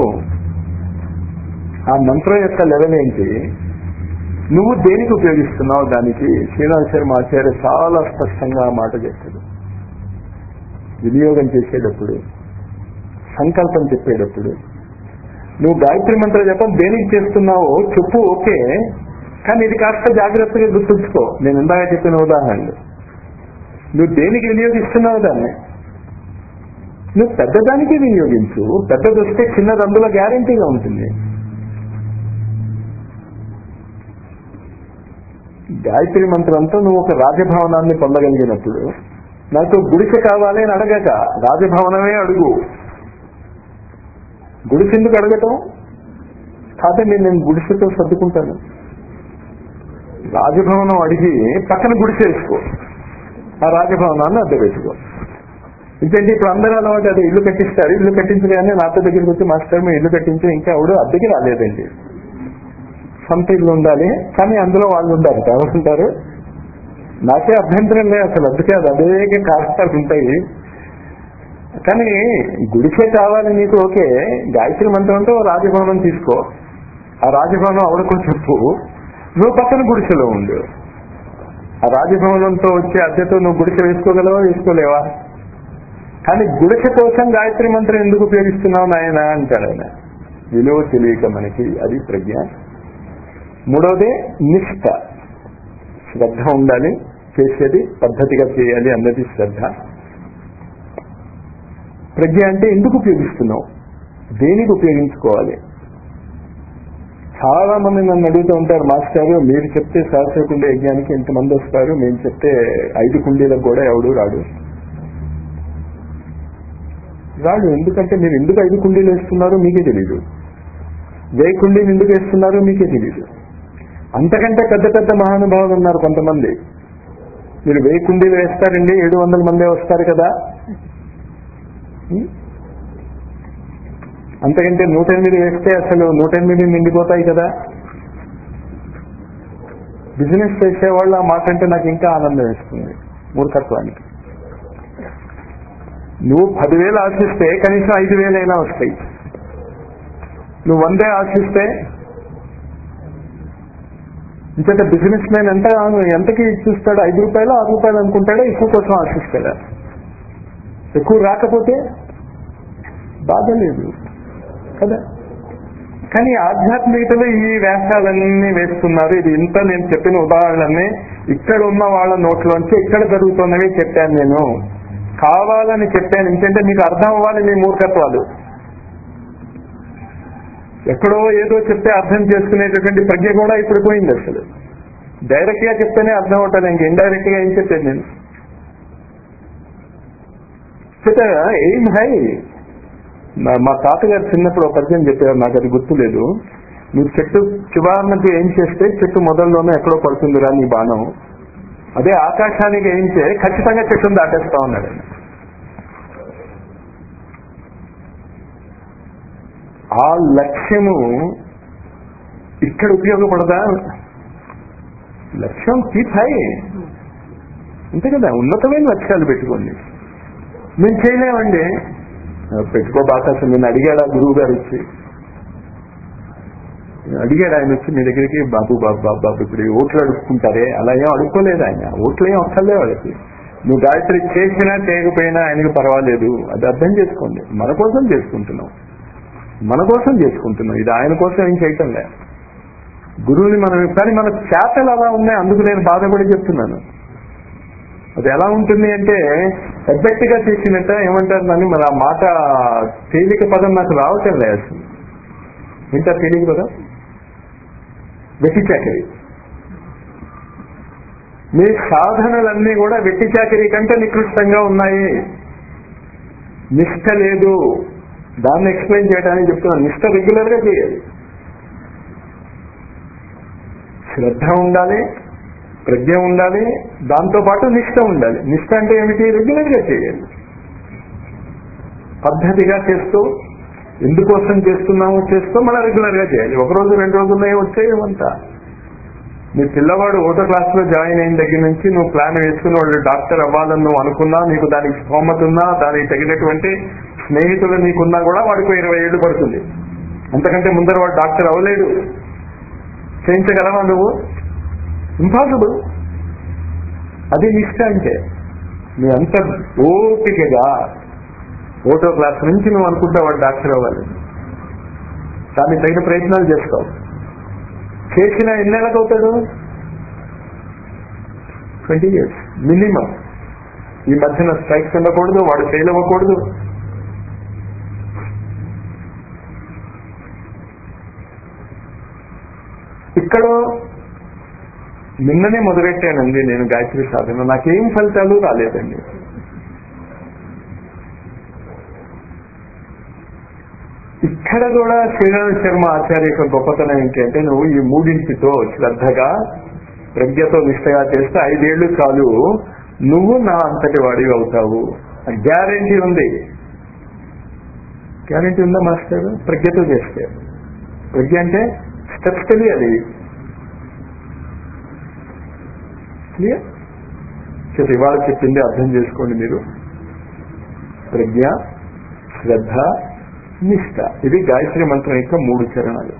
ఆ మంత్రం యొక్క లెవెల్ ఏంటి నువ్వు దేనికి ఉపయోగిస్తున్నావు దానికి శ్రీరామ్ శర్మ ఆచార్య చాలా స్పష్టంగా ఆ మాట చెప్తాడు వినియోగం చేసేటప్పుడు సంకల్పం చెప్పేటప్పుడు నువ్వు గాయత్రి మంత్రం చెప్పం దేనికి చేస్తున్నావో చెప్పు ఓకే కానీ ఇది కాస్త జాగ్రత్తగా గుర్తుంచుకో నేను ఇందాక చెప్పిన ఉదాహరణలు నువ్వు దేనికి వినియోగిస్తున్నావు దాన్ని నువ్వు పెద్దదానికి వినియోగించు పెద్దది వస్తే చిన్నది అందులో గ్యారంటీగా ఉంటుంది గాయత్రి మంత్రంతో నువ్వు ఒక రాజభవనాన్ని పొందగలిగినప్పుడు నాకు గుడిసె కావాలి అని అడగక రాజభవనమే అడుగు గుడిసె ఎందుకు అడగటం కాదండి నేను గుడిసెతో సర్దుకుంటాను రాజభవనం అడిగి పక్కన గుడిసె వేసుకో ఆ రాజభవనాన్ని అద్దె పెట్టుకో ఎందుకంటే ఇప్పుడు అందరూ అలవాటు అదే ఇల్లు కట్టిస్తారు ఇల్లు కట్టించగానే నాతో దగ్గరికి వచ్చి మాస్టర్ మీ ఇల్లు కట్టించి ఇంకా ఆవిడ అద్దెకి రాలేదండి సొంత ఇల్లు ఉండాలి కానీ అందులో వాళ్ళు ఉండాలి ఎవరుంటారు నాకే అభ్యంతరం లేదు అసలు అందుకే అది అదే కారణాలు ఉంటాయి కానీ గుడిసే కావాలి నీకు ఓకే గాయత్రి మంత్రంతో రాజభవనం తీసుకో ఆ రాజభవనం అవడకో చెప్పు నువ్వు పక్కన గుడిసెలో ఉండు ఆ రాజభవనంతో వచ్చే అద్దెతో నువ్వు గుడిసె వేసుకోగలవా వేసుకోలేవా కానీ గుడిసె కోసం గాయత్రి మంత్రం ఎందుకు ఉపయోగిస్తున్నావు నాయన అంటాడు ఆయన విలువ తెలియక మనకి అది ప్రజ్ఞ మూడవది నిష్ట శ్రద్ధ ఉండాలి చేసేది పద్ధతిగా చేయాలి అన్నది శ్రద్ధ ప్రజ్ఞ అంటే ఎందుకు ఉపయోగిస్తున్నావు దేనికి ఉపయోగించుకోవాలి చాలా మంది నన్ను అడుగుతూ ఉంటారు మాస్టారు మీరు చెప్తే సహస్ర కుండీ యజ్ఞానికి ఎంతమంది వస్తారు మేము చెప్తే ఐదు కుండీలకు కూడా ఎవడు రాడు రాడు ఎందుకంటే మీరు ఎందుకు ఐదు కుండీలు వేస్తున్నారో మీకే తెలియదు వెయ్యి కుండీలు ఎందుకు వేస్తున్నారో మీకే తెలియదు అంతకంటే పెద్ద పెద్ద మహానుభావులు ఉన్నారు కొంతమంది మీరు వెయ్యి కుండీలు వేస్తారండి ఏడు వందల మందే వస్తారు కదా అంతకంటే నూట ఎనిమిది వేస్తే అసలు నూట ఎనిమిది నిండిపోతాయి కదా బిజినెస్ చేసేవాళ్ళు ఆ మాట అంటే నాకు ఇంకా ఆనందం వేస్తుంది మూర్ఖత్వానికి నువ్వు పదివేలు ఆశిస్తే కనీసం ఐదు వేలైనా వస్తాయి నువ్వు వందే ఆశిస్తే ఇంత బిజినెస్ మ్యాన్ ఎంత ఎంతకి చూస్తాడు ఐదు రూపాయలు ఆరు రూపాయలు అనుకుంటాడా ఎక్కువ కోసం ఆశిస్తాడా ఎక్కువ రాకపోతే బాధ లేదు కదా కానీ ఆధ్యాత్మికతలో ఈ వేషాలన్నీ వేస్తున్నారు ఇది ఇంత నేను చెప్పిన ఉదాహరణని ఇక్కడ ఉన్న వాళ్ళ నోట్లోంచి ఇక్కడ జరుగుతున్నవి చెప్పాను నేను కావాలని చెప్పాను ఎందుకంటే మీకు అర్థం అవ్వాలి మీ మూర్ఖత్వాలు ఎక్కడో ఏదో చెప్తే అర్థం చేసుకునేటటువంటి ప్రజ్ఞ కూడా ఇప్పుడు పోయింది అసలు డైరెక్ట్ గా చెప్తేనే అర్థం అవుతాను ఇంక ఇండైరెక్ట్ గా ఏం చెప్పాను నేను చేత ఏం హై మా తాతగారు చిన్నప్పుడు ఒక పద్యం చెప్పారు నాకు అది గుర్తులేదు మీరు చెట్టు చివరికి ఏం చేస్తే చెట్టు మొదల్లోనే ఎక్కడో పడుతుందిరా నీ బాణం అదే ఆకాశానికి ఏంచే ఖచ్చితంగా చెట్టును దాటేస్తా ఉన్నాడు ఆయన. ఆ లక్ష్యము ఇక్కడ ఉపయోగపడదా లక్ష్యం కీప్ హై అంతే కదా ఉన్నతమైన లక్ష్యాలు పెట్టుకోండి మేము చేయలేమండి పెట్టుకోబాక అసలు నేను అడిగాడా గురువు గారు వచ్చి అడిగాడు ఆయన వచ్చి మీ దగ్గరికి బాబు బాబు బాబు బాబు ఇప్పుడు ఈ ఓట్లు అడుక్కుంటారే అలా ఏం అడుక్కోలేదు ఆయన ఓట్లు ఏం వస్తలే వాళ్ళకి నువ్వు గాయత్రి చేసినా చేయకపోయినా ఆయనకి పర్వాలేదు అది అర్థం చేసుకోండి మన కోసం చేసుకుంటున్నాం మన కోసం చేసుకుంటున్నాం ఇది ఆయన కోసం ఏం చేయటం లే గురువుని మనం కానీ మన చేతలు అలా ఉన్నాయి అందుకు నేను బాధపడి చెప్తున్నాను అది ఎలా ఉంటుంది అంటే ఎఫెక్ట్ గా చేసినట్ట ఏమంటారు నన్ను మరి ఆ మాట తేలిక పదం నాకు రావటం లేదు అసలు వింటారు తేలిక పదం వెట్టి చాకరీ మీ సాధనలన్నీ కూడా వెట్టి చాకరీ కంటే నికృష్టంగా ఉన్నాయి నిష్ట లేదు దాన్ని ఎక్స్ప్లెయిన్ చేయడానికి చెప్తున్నాను నిష్ట రెగ్యులర్ గా చేయాలి శ్రద్ధ ఉండాలి ప్రజ్ఞ ఉండాలి దాంతో పాటు నిష్ట ఉండాలి నిష్ట అంటే ఏమిటి రెగ్యులర్ గా చేయాలి పద్ధతిగా చేస్తూ ఎందుకోసం చేస్తున్నామో చేస్తూ మళ్ళీ రెగ్యులర్ గా చేయాలి ఒక రోజు రెండు రోజుల్లో వచ్చేయమంతా నీ పిల్లవాడు ఓటో క్లాస్ లో జాయిన్ అయిన దగ్గర నుంచి నువ్వు ప్లాన్ వేసుకుని వాళ్ళు డాక్టర్ అవ్వాలని నువ్వు అనుకున్నా నీకు దానికి స్తోమత ఉన్నా దానికి తగినటువంటి స్నేహితులు నీకున్నా కూడా వాడికి ఇరవై ఏళ్ళు పడుతుంది అంతకంటే ముందర వాడు డాక్టర్ అవ్వలేడు చేయించగలవా నువ్వు ఇంపాసిబుల్ అది నిష్ట అంటే నువ్వు అంత ఓపికగా ఓటో క్లాస్ నుంచి నువ్వు అనుకుంటావు వాడు డాక్టర్ అవ్వాలి దానికి తగిన ప్రయత్నాలు చేస్తావు చేసిన ఎన్నేళ్ళకి అవుతాడు ట్వంటీ ఇయర్స్ మినిమం ఈ మధ్యన స్ట్రైక్స్ ఉండకూడదు వాడు ఫెయిల్ అవ్వకూడదు ఇక్కడ నిన్ననే మొదలెట్టానండి నేను గాయత్రి సాధన నాకేం ఫలితాలు రాలేదండి ఇక్కడ కూడా శ్రీరామ శర్మ ఆచార్య యొక్క గొప్పతనం ఏంటంటే నువ్వు ఈ మూడింటితో శ్రద్ధగా ప్రజ్ఞతో నిష్టగా చేస్తే ఐదేళ్లు చాలు నువ్వు నా అంతటి వాడివి అవుతావు గ్యారంటీ ఉంది గ్యారంటీ ఉందా మాస్టర్ ప్రజ్ఞతో చేస్తే ప్రజ్ఞ అంటే స్టెప్స్ తెలియాలి క్లియర్ చేతి ఇవాళ చెప్పింది అర్థం చేసుకోండి మీరు ప్రజ్ఞ శ్రద్ధ నిష్ట ఇది గాయత్రి మంత్రం యొక్క మూడు చరణాలు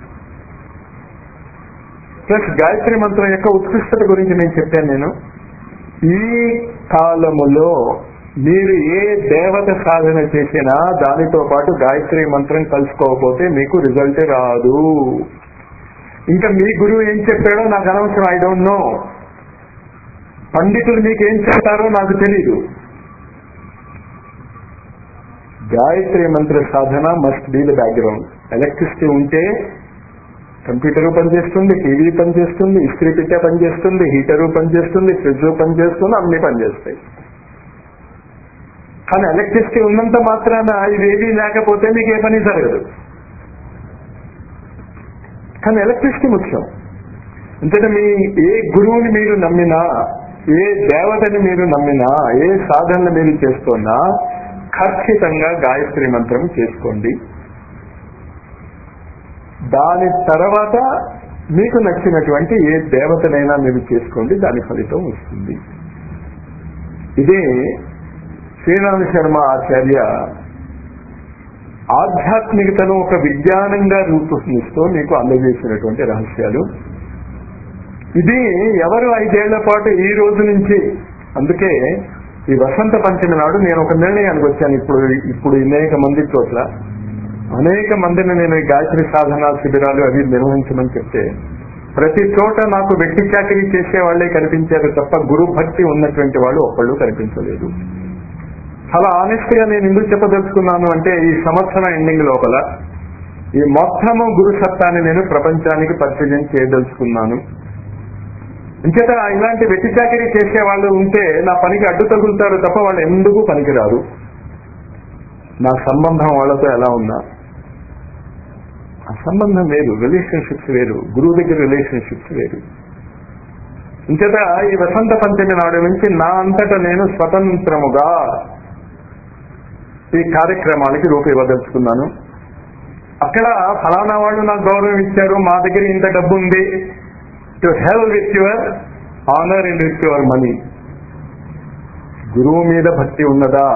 ప్లస్ గాయత్రి మంత్రం యొక్క ఉత్కృష్టత గురించి నేను చెప్పాను నేను ఈ కాలములో మీరు ఏ దేవత సాధన చేసినా దానితో పాటు గాయత్రి మంత్రం కలుసుకోకపోతే మీకు రిజల్ట్ రాదు ఇంకా మీ గురువు ఏం చెప్పాడో నాకు అనవసరం ఐ డోంట్ నో పండితులు మీకు ఏం చెప్తారో నాకు తెలీదు గాయత్రి మంత్ర సాధన must be the background electricity ఉంటే కంప్యూటర్ పనిచేస్తుంది టీవీ పనిచేస్తుంది ఇస్త్రీ పెట్టే పనిచేస్తుంది హీటరు పనిచేస్తుంది ఫ్రిడ్జ్ పనిచేస్తుంది అన్ని పనిచేస్తాయి కానీ ఎలక్ట్రిసిటీ ఉన్నంత మాత్రాన ఇవేవీ లేకపోతే మీకు ఏ పని జరగదు కానీ ఎలక్ట్రిసిటీ ముఖ్యం ఎందుకంటే మీ ఏ గురువుని మీరు నమ్మినా ఏ దేవతని మీరు నమ్మినా ఏ సాధనలు మీరు చేస్తున్నా ఖచ్చితంగా గాయత్రి మంత్రం చేసుకోండి దాని తర్వాత మీకు నచ్చినటువంటి ఏ దేవతనైనా మీరు చేసుకోండి దాని ఫలితం వస్తుంది ఇదే శ్రీరామ శర్మ ఆచార్య ఆధ్యాత్మికతను ఒక విజ్ఞానంగా రూపొందిస్తూ మీకు అందజేసినటువంటి రహస్యాలు ఇది ఎవరు ఐదేళ్ల పాటు ఈ రోజు నుంచి అందుకే ఈ వసంత పంచమి నాడు నేను ఒక నిర్ణయానికి వచ్చాను ఇప్పుడు ఇప్పుడు అనేక మంది చోట్ల అనేక మందిని నేను ఈ గాయత్రి సాధన శిబిరాలు అవి నిర్వహించమని చెప్తే ప్రతి చోట నాకు వెట్టి చాకరీ చేసే వాళ్లే కనిపించారు తప్ప గురు భక్తి ఉన్నటువంటి వాళ్ళు ఒక్కళ్ళు కనిపించలేదు చాలా ఆనెస్ట్ గా నేను ఎందుకు చెప్పదలుచుకున్నాను అంటే ఈ సంవత్సరం ఎండింగ్ లోపల ఈ మొత్తము గురు సత్తాన్ని నేను ప్రపంచానికి పరిచయం చేయదలుచుకున్నాను ఇంచేత ఇలాంటి వెట్టి చాకరీ చేసే వాళ్ళు ఉంటే నా పనికి అడ్డు తగులుతారు తప్ప వాళ్ళు ఎందుకు పనికిరారు నా సంబంధం వాళ్ళతో ఎలా ఉన్నా ఆ సంబంధం వేరు రిలేషన్షిప్స్ వేరు గురువు దగ్గర రిలేషన్షిప్స్ వేరు ఇంచేత ఈ వసంత పంచమి నాడు నుంచి నా అంతటా నేను స్వతంత్రముగా ఈ కార్యక్రమానికి రూపు ఇవ్వదలుచుకున్నాను అక్కడ ఫలానా వాళ్ళు నాకు గౌరవం ఇచ్చారు మా దగ్గర ఇంత డబ్బు ఉంది to hell with your honour and with your money గురువు మీద భక్తి ఉన్నదా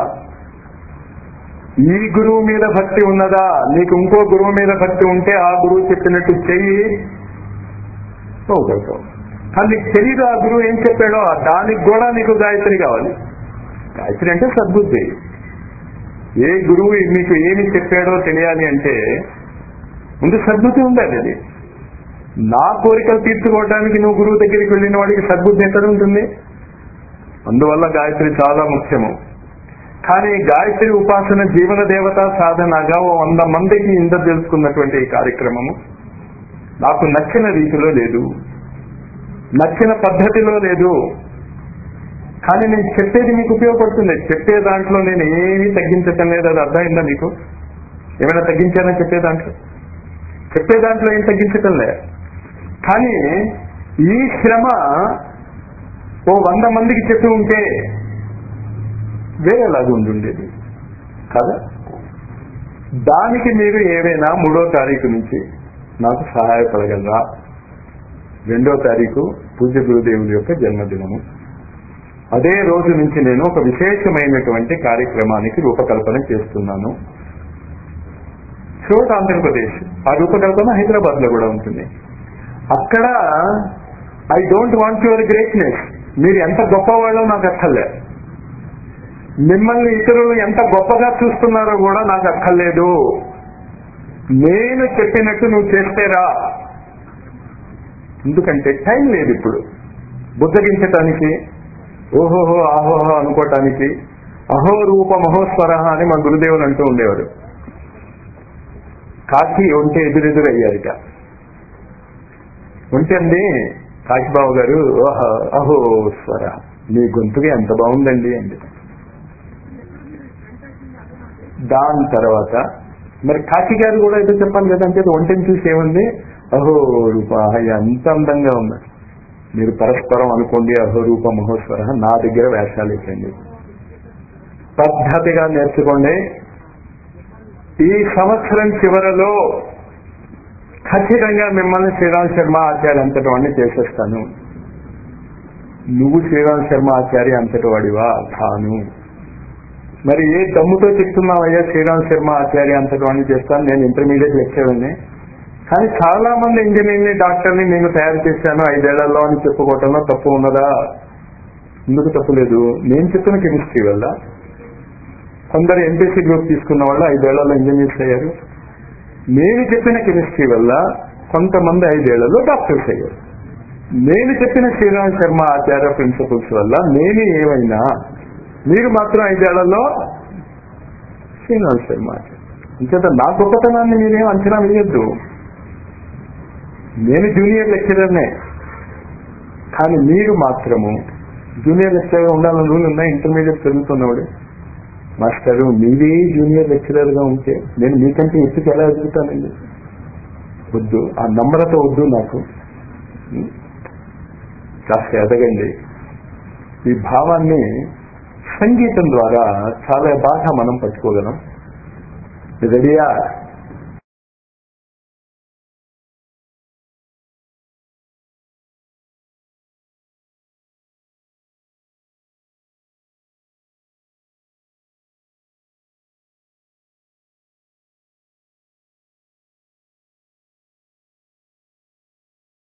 ఈ గురువు మీద భక్తి ఉన్నదా నీకు ఇంకో గురువు మీద భక్తి ఉంటే ఆ గురువు చెప్పినట్టు చెయ్యి పోగలుగుతావు కానీ నీకు తెలియదు ఆ గురువు ఏం చెప్పాడో దానికి కూడా నీకు గాయత్రి కావాలి గాయత్రి అంటే సద్బుద్ధి ఏ గురువు మీకు ఏమి చెప్పాడో తెలియాలి అంటే ముందు సద్బుద్ధి ఉండాలి అది నా కోరికలు తీర్చుకోవడానికి నువ్వు గురువు దగ్గరికి వెళ్ళిన వాడికి సద్బుద్ధి ఎక్కడ ఉంటుంది అందువల్ల గాయత్రి చాలా ముఖ్యము కానీ గాయత్రి ఉపాసన జీవన దేవత సాధనగా ఓ వంద మందికి ఇంత తెలుసుకున్నటువంటి ఈ కార్యక్రమము నాకు నచ్చిన రీతిలో లేదు నచ్చిన పద్ధతిలో లేదు కానీ నేను చెప్పేది మీకు ఉపయోగపడుతుంది చెప్పే దాంట్లో నేను ఏమీ తగ్గించటం లేదు అది అర్థమైందా మీకు ఏమైనా తగ్గించానా చెప్పే దాంట్లో చెప్పే దాంట్లో ఏం తగ్గించటం లే కానీ ఈ శ్రమ ఓ వంద మందికి చెప్పి ఉంటే వేరేలాగా ఉండుండేది కదా దానికి మీరు ఏవైనా మూడో తారీఖు నుంచి నాకు సహాయపడగలరా రెండో తారీఖు పూజ్య గురుదేవుడి యొక్క జన్మదినము అదే రోజు నుంచి నేను ఒక విశేషమైనటువంటి కార్యక్రమానికి రూపకల్పన చేస్తున్నాను చోట ఆంధ్రప్రదేశ్ ఆ రూపకల్పన హైదరాబాద్ లో కూడా ఉంటుంది అక్కడ I don't want your greatness మీరు ఎంత గొప్పవాళ్ళో నాకు అక్కర్లే మిమ్మల్ని ఇతరులు ఎంత గొప్పగా చూస్తున్నారో కూడా నాకు అక్కర్లేదు నేను చెప్పినట్టు నువ్వు చేస్తేరా ఎందుకంటే టైం లేదు ఇప్పుడు బుద్ధగించటానికి ఓహోహో ఆహోహో అనుకోవటానికి అహో రూప మహోస్వర అని మా గురుదేవులు అంటూ ఉండేవారు కాకి ఒంటే ఎదురెదురు అయ్యారిట ఒంటే అండి కాశీబాబు గారు ఓహో అహో స్వర మీ గొంతుగా ఎంత బాగుందండి అండి దాని తర్వాత మరి కాకి గారు కూడా ఏదో చెప్పాలి కదా అంటే ఒంటని చూసి ఏముంది అహో రూప ఎంత అందంగా ఉంది మీరు పరస్పరం అనుకోండి అహో రూప మహోత్సవ నా దగ్గర వేషాలు ఇచ్చండి పద్ధతిగా నేర్చుకోండి ఈ సంవత్సరం చివరలో ఖచ్చితంగా మిమ్మల్ని శ్రీరామ్ శర్మ ఆచార్య అంతటి వాడిని చేసేస్తాను నువ్వు శ్రీరామ్ శర్మ ఆచార్య అంతటి వాడివా కాను మరి ఏ దమ్ముతో చెప్తున్నావయ్యా శ్రీరామ్ శర్మ ఆచార్య అంతటి వాడిని చేస్తాను నేను ఇంటర్మీడియట్ లెక్చర్ని కానీ చాలా మంది ఇంజనీర్ని డాక్టర్ని నేను తయారు చేశాను ఐదేళ్లలో అని చెప్పుకోవటంలో తప్పు ఉన్నదా ఎందుకు తప్పు లేదు నేను చెప్పిన కెమిస్ట్రీ వల్ల కొందరు ఎంపీసీ గ్రూప్ తీసుకున్న వాళ్ళు ఐదేళ్లలో ఇంజనీర్స్ అయ్యారు నేను చెప్పిన కెమిస్ట్రీ వల్ల కొంతమంది ఐదేళ్లలో డాక్టర్స్ అయ్యారు నేను చెప్పిన శ్రీరామ్ శర్మ ఆచార్య ప్రిన్సిపల్స్ వల్ల నేను ఏమైనా మీరు మాత్రం ఐదేళ్లలో శ్రీరామ్ శర్మ ఆచార్య ఇంకేత నా గొప్పతనాన్ని మీరేం అంచనా వేయద్దు నేను జూనియర్ లెక్చరర్నే కానీ మీరు మాత్రము జూనియర్ లెక్చరర్ ఉండాలని రూల్ ఉన్నాయి ఇంటర్మీడియట్ చదువుతున్నవాడు మాస్టరు మీరే జూనియర్ లెక్చరర్ గా ఉంటే నేను మీకంటే ఎత్తుకు ఎలా ఎదుగుతానండి వద్దు ఆ నమ్రత వద్దు నాకు కాస్త ఎదగండి ఈ భావాన్ని సంగీతం ద్వారా చాలా బాగా మనం పట్టుకోగలం రెడీయా